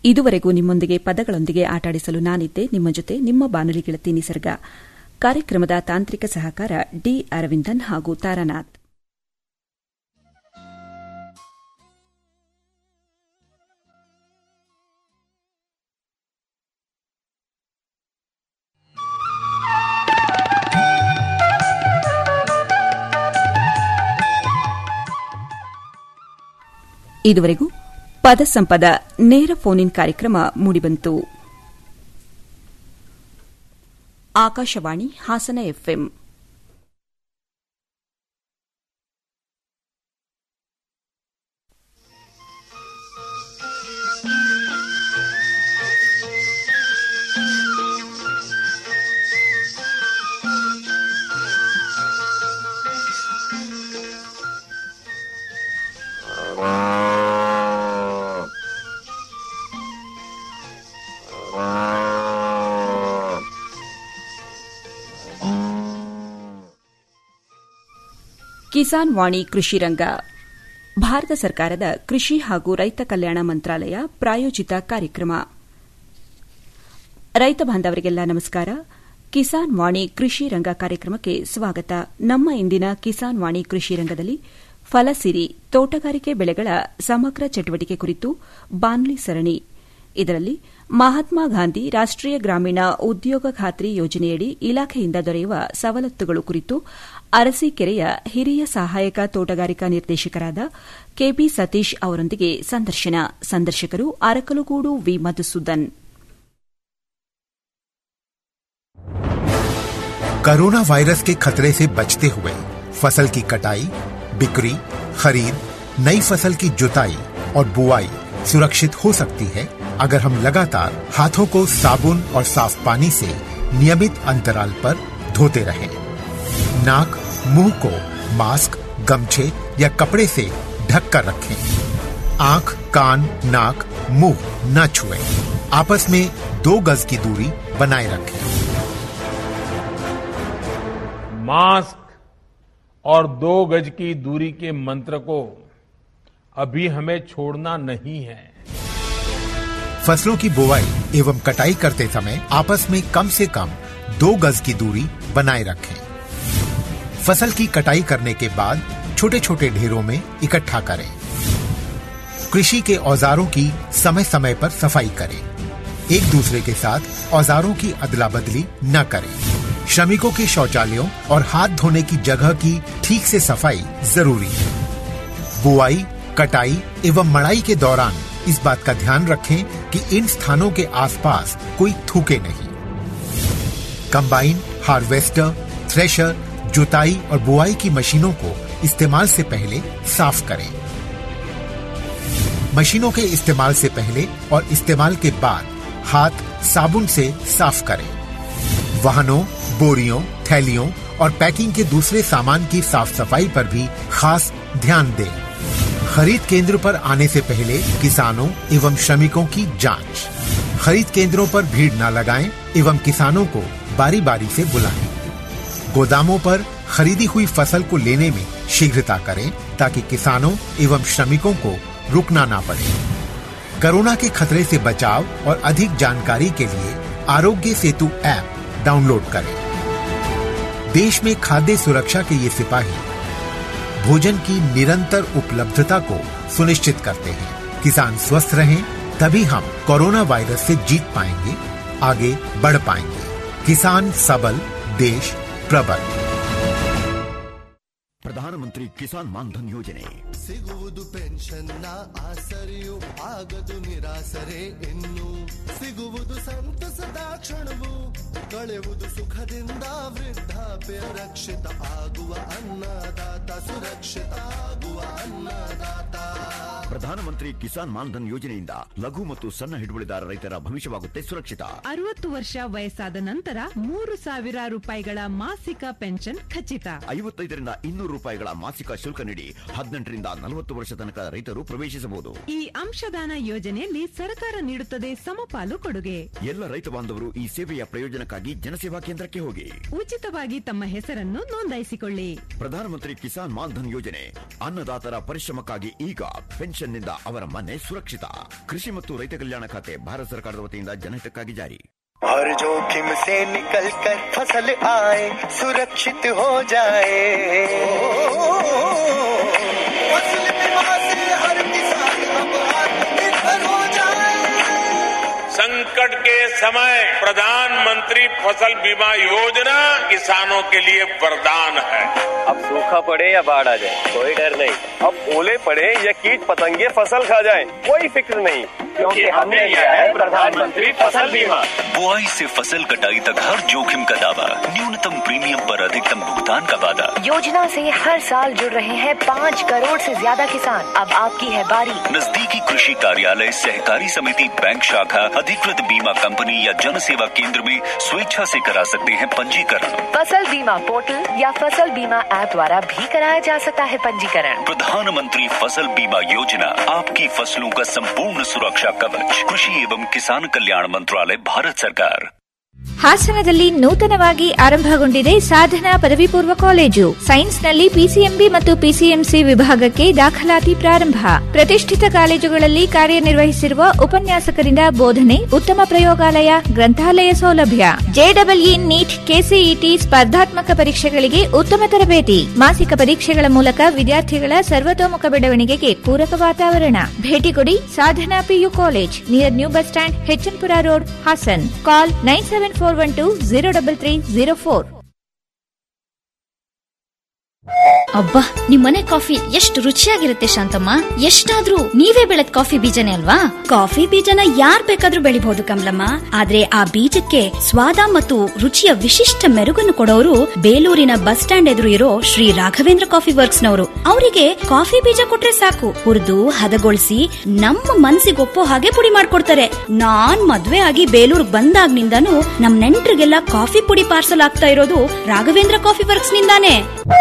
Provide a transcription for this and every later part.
ಇದುವರೆಗೂ ನಿಮ್ಮೊಂದಿಗೆ ಪದಗಳೊಂದಿಗೆ ಆಟಾಡಿಸಲು ನಾನಿದ್ದೆ ನಿಮ್ಮ ಜೊತೆ ನಿಮ್ಮ ಬಾನುಲಿ ಗೆಳತಿ ನಿಸರ್ಗ ಕಾರ್ಯಕ್ರಮದ ತಾಂತ್ರಿಕ ಸಹಕಾರ ಡಿ ಅರವಿಂದನ್ ಹಾಗೂ ತಾರಾನಾಥ್ ಇದುವರೆಗೂ ಪದ ಸಂಪದ ನೇರ ಫೋನ್ ಇನ್ ಕಾರ್ಯಕ್ರಮ ಮೂಡಿಬಂತು ಆಕಾಶವಾಣಿ ಹಾಸನ ಎಫ್ಎಂ ಕಿಸಾನ್ ವಾಣಿ ಕೃಷಿ ರಂಗ ಭಾರತ ಸರ್ಕಾರದ ಕೃಷಿ ಹಾಗೂ ರೈತ ಕಲ್ಯಾಣ ಮಂತ್ರಾಲಯ ಪ್ರಾಯೋಜಿತ ಕಾರ್ಯಕ್ರಮ ರೈತ ಬಾಂಧವರಿಗೆಲ್ಲ ನಮಸ್ಕಾರ ಕಿಸಾನ್ ವಾಣಿ ಕೃಷಿ ರಂಗ ಕಾರ್ಯಕ್ರಮಕ್ಕೆ ಸ್ವಾಗತ ನಮ್ಮ ಇಂದಿನ ಕಿಸಾನ್ ವಾಣಿ ಕೃಷಿ ರಂಗದಲ್ಲಿ ಫಲಸಿರಿ ತೋಟಗಾರಿಕೆ ಬೆಳೆಗಳ ಸಮಗ್ರ ಚಟುವಟಿಕೆ ಕುರಿತು ಬಾನ್ಲಿ ಸರಣಿ ಇದರಲ್ಲಿ ಮಹಾತ್ಮ ಗಾಂಧಿ ರಾಷ್ಟೀಯ ಗ್ರಾಮೀಣ ಉದ್ಯೋಗ ಖಾತ್ರಿ ಯೋಜನೆಯಡಿ ಇಲಾಖೆಯಿಂದ ದೊರೆಯುವ ಸವಲತ್ತುಗಳು ಕುರಿತು ಅರಸೀಕೆರೆಯ ಹಿರಿಯ ಸಹಾಯಕ ತೋಟಗಾರಿಕಾ ನಿರ್ದೇಶಕರಾದ ಕೆಬಿ ಸತೀಶ್ ಅವರೊಂದಿಗೆ ಸಂದರ್ಶನ ಸಂದರ್ಶಕರು Arkalgud V Madhusudan corona virus के खतरे से बचते हुए फसल की कटाई बिक्री खरीद नई फसल की जुताई और बुआई सुरक्षित हो सकती है अगर हम लगातार हाथों को साबुन और साफ पानी से नियमित अंतराल पर धोते रहें। नाक मुंह को मास्क गमछे या कपड़े से ढक कर रखें आंख कान नाक मुंह न छुएं। आपस में दो गज की दूरी बनाए रखें मास्क और दो गज की दूरी के मंत्र को अभी हमें छोड़ना नहीं है फसलों की बुवाई एवं कटाई करते समय आपस में कम से कम दो गज की दूरी बनाए रखें फसल की कटाई करने के बाद छोटे छोटे ढेरों में इकट्ठा करें कृषि के औजारों की समय समय पर सफाई करें एक दूसरे के साथ औजारों की अदला बदली न करें श्रमिकों के शौचालयों और हाथ धोने की जगह की ठीक से सफाई जरूरी है बुआई कटाई एवं मड़ाई के दौरान इस बात का ध्यान रखें कि इन स्थानों के आसपास कोई थूके नहीं कंबाइन हार्वेस्टर थ्रेशर जुताई और बुआई की मशीनों को इस्तेमाल से पहले साफ करें मशीनों के इस्तेमाल से पहले और इस्तेमाल के बाद हाथ साबुन से साफ करें वाहनों बोरियों थैलियों और पैकिंग के दूसरे सामान की साफ सफाई पर भी खास ध्यान दें खरीद केंद्र पर आने से पहले किसानों एवं श्रमिकों की जांच खरीद केंद्रों पर भीड़ न लगाएं एवं किसानों को बारी बारी से बुलाएं गोदामों पर खरीदी हुई फसल को लेने में शीघ्रता करें ताकि किसानों एवं श्रमिकों को रुकना ना पड़े कोरोना के खतरे से बचाव और अधिक जानकारी के लिए आरोग्य सेतु ऐप डाउनलोड करें देश में खाद्य सुरक्षा के ये सिपाही भोजन की निरंतर उपलब्धता को सुनिश्चित करते हैं किसान स्वस्थ रहें तभी हम कोरोना वायरस से जीत पाएंगे आगे बढ़ पाएंगे किसान सबल देश प्रबल ಪ್ರಧಾನಮಂತ್ರಿ ಕಿಸಾನ್ ಮಾನ್ಧನ್ ಯೋಜನೆ ಸಿಗುವುದು ಪೆನ್ಷನ್ನ ಆಸರೆಯು ಆಗದು ನಿರಾಸರೆ ಇನ್ನು ಸಿಗುವುದು ಸಂತಸದ ಕ್ಷಣವು ಕಳೆವುದು ಸುಖದಿಂದ ವೃದ್ಧಾಪ್ಯ ರಕ್ಷಿತ ಆಗುವ ಅನ್ನದಾತ ಸುರಕ್ಷಿತ ಆಗುವ ಅನ್ನದಾತ ಪ್ರಧಾನಮಂತ್ರಿ ಕಿಸಾನ್ ಮಾನ್ಧನ್ ಯೋಜನೆಯಿಂದ ಲಘು ಮತ್ತು ಸಣ್ಣ ಹಿಡುವಳಿದಾರ ರೈತರ ಭವಿಷ್ಯವಾಗುತ್ತೆ ಸುರಕ್ಷಿತ ಅರವತ್ತು ವರ್ಷ ವಯಸ್ಸಾದ ನಂತರ ಮೂರು ಸಾವಿರ ರೂಪಾಯಿಗಳ ಮಾಸಿಕ ಪೆನ್ಷನ್ ಖಚಿತ ಐವತ್ತೈದರಿಂದ ಇನ್ನೂರು ರೂಪಾಯಿಗಳ ಮಾಸಿಕ ಶುಲ್ಕ ನೀಡಿ ಹದಿನೆಂಟರಿಂದ ನಲವತ್ತು ವರ್ಷ ತನಕ ರೈತರು ಪ್ರವೇಶಿಸಬಹುದು ಈ ಅಂಶದಾನ ಯೋಜನೆಯಲ್ಲಿ ಸರ್ಕಾರ ನೀಡುತ್ತದೆ ಸಮಪಾಲು ಕೊಡುಗೆ ಎಲ್ಲ ರೈತ ಬಾಂಧವರು ಈ ಸೇವೆಯ ಪ್ರಯೋಜನಕ್ಕಾಗಿ ಜನಸೇವಾ ಕೇಂದ್ರಕ್ಕೆ ಹೋಗಿ ಉಚಿತವಾಗಿ ತಮ್ಮ ಹೆಸರನ್ನು ನೋಂದಾಯಿಸಿಕೊಳ್ಳಿ ಪ್ರಧಾನಮಂತ್ರಿ ಕಿಸಾನ್ ಮಾನ್ಧನ್ ಯೋಜನೆ ಅನ್ನದಾತರ ಪರಿಶ್ರಮಕ್ಕಾಗಿ ಈಗ ಪೆನ್ಷನ್ ಪೆನ್ಷನ್ನಿಂದ ಅವರ ಮನೆ ಸುರಕ್ಷಿತ ಕೃಷಿ ಮತ್ತು ರೈತ ಕಲ್ಯಾಣ ಖಾತೆ ಭಾರತ ಸರ್ಕಾರದ ವತಿಯಿಂದ ಜನಹಿತಕ್ಕಾಗಿ ಜಾರಿ हर जोखिम से निकल कर फसल आए सुरक्षित हो जाए फसल बीमा से हर किसान अब आत्मनिर्भर हो जाए संकट के समय प्रधानमंत्री फसल बीमा योजना किसानों के लिए वरदान है अब सूखा पड़े या बाढ़ आ जाए कोई डर नहीं अब ओले पड़े या कीट पतंगे फसल खा जाए कोई फिक्र नहीं क्योंकि हमने लिया है प्रधानमंत्री फसल बीमा बुआई से फसल कटाई तक हर जोखिम का दावा न्यूनतम प्रीमियम पर अधिकतम भुगतान का वादा योजना से हर साल जुड़ रहे हैं पाँच करोड़ से ज्यादा किसान अब आपकी है बारी नजदीकी कृषि कार्यालय सहकारी समिति बैंक शाखा अधिकृत बीमा कंपनी या जन सेवा केंद्र में स्वेच्छा से करा सकते हैं पंजीकरण फसल बीमा पोर्टल या फसल बीमा ऐप द्वारा भी कराया जा सकता है पंजीकरण प्रधानमंत्री फसल बीमा योजना आपकी फसलों का संपूर्ण सुरक्षा कवच कृषि एवं किसान कल्याण मंत्रालय भारत सरकार ಹಾಸನದಲ್ಲಿ ನೂತನವಾಗಿ ಆರಂಭಗೊಂಡಿದೆ ಸಾಧನಾ ಪದವಿ ಪೂರ್ವ ಕಾಲೇಜು ಸೈನ್ಸ್ನಲ್ಲಿ ಪಿಸಿಎಂಬಿ ಮತ್ತು ಪಿಸಿಎಂಸಿ ವಿಭಾಗಕ್ಕೆ ದಾಖಲಾತಿ ಪ್ರಾರಂಭ ಪ್ರತಿಷ್ಠಿತ ಕಾಲೇಜುಗಳಲ್ಲಿ ಕಾರ್ಯನಿರ್ವಹಿಸಿರುವ ಉಪನ್ಯಾಸಕರಿಂದ ಬೋಧನೆ ಉತ್ತಮ ಪ್ರಯೋಗಾಲಯ ಗ್ರಂಥಾಲಯ ಸೌಲಭ್ಯ ಜೆಡಬ್ಲ್ಇ ನೀಟ್ ಕೆಸಿಇಟಿ ಸ್ಪರ್ಧಾತ್ಮಕ ಪರೀಕ್ಷೆಗಳಿಗೆ ಉತ್ತಮ ತರಬೇತಿ ಮಾಸಿಕ ಪರೀಕ್ಷೆಗಳ ಮೂಲಕ ವಿದ್ಯಾರ್ಥಿಗಳ ಸರ್ವತೋಮುಖ ಬೆಳವಣಿಗೆಗೆ ಪೂರಕ ವಾತಾವರಣ ಭೇಟಿ ಕೊಡಿ Sadhana PU college near new bus stand HN Pura road Hassan call nine seven four one two zero double three zero four ಅಬ್ಬಾ ನಿಮ್ಮನೆ ಕಾಫಿ ಎಷ್ಟು ರುಚಿಯಾಗಿರುತ್ತೆ ಶಾಂತಮ್ಮ ಎಷ್ಟಾದ್ರೂ ನೀವೇ ಬೆಳೆದ ಕಾಫಿ ಬೀಜನೇ ಅಲ್ವಾ ಕಾಫಿ ಬೀಜನ ಯಾರ್ ಬೇಕಾದ್ರೂ ಬೆಳಿಬಹುದು ಕಮಲಮ್ಮ ಆದ್ರೆ ಆ ಬೀಜಕ್ಕೆ ಸ್ವಾದ ಮತ್ತು ರುಚಿಯ ವಿಶಿಷ್ಟ ಮೆರುಗನ್ನು ಕೊಡೋರು ಬೇಲೂರಿನ ಬಸ್ ಸ್ಟ್ಯಾಂಡ್ ಎದುರು ಇರೋ ಶ್ರೀ ರಾಘವೇಂದ್ರ ಕಾಫಿ ವರ್ಕ್ಸ್ ನವರು ಅವರಿಗೆ ಕಾಫಿ ಬೀಜ ಕೊಟ್ರೆ ಸಾಕು ಹುರಿದು ಹದಗೊಳಿಸಿ ನಮ್ಮ ಮನ್ಸಿಗೊಪ್ಪೋ ಹಾಗೆ ಪುಡಿ ಮಾಡ್ಕೊಡ್ತಾರೆ ನಾನ್ ಮದ್ವೆ ಆಗಿ ಬೇಲೂರ್ ಬಂದಾಗ್ನಿಂದಾನು ನಮ್ ನೆಂಟ್ರಿಗೆಲ್ಲ ಕಾಫಿ ಪುಡಿ ಪಾರ್ಸಲ್ ಆಗ್ತಾ ಇರೋದು ರಾಘವೇಂದ್ರ ಕಾಫಿ ವರ್ಕ್ಸ್ ನಿಂದಾನೇ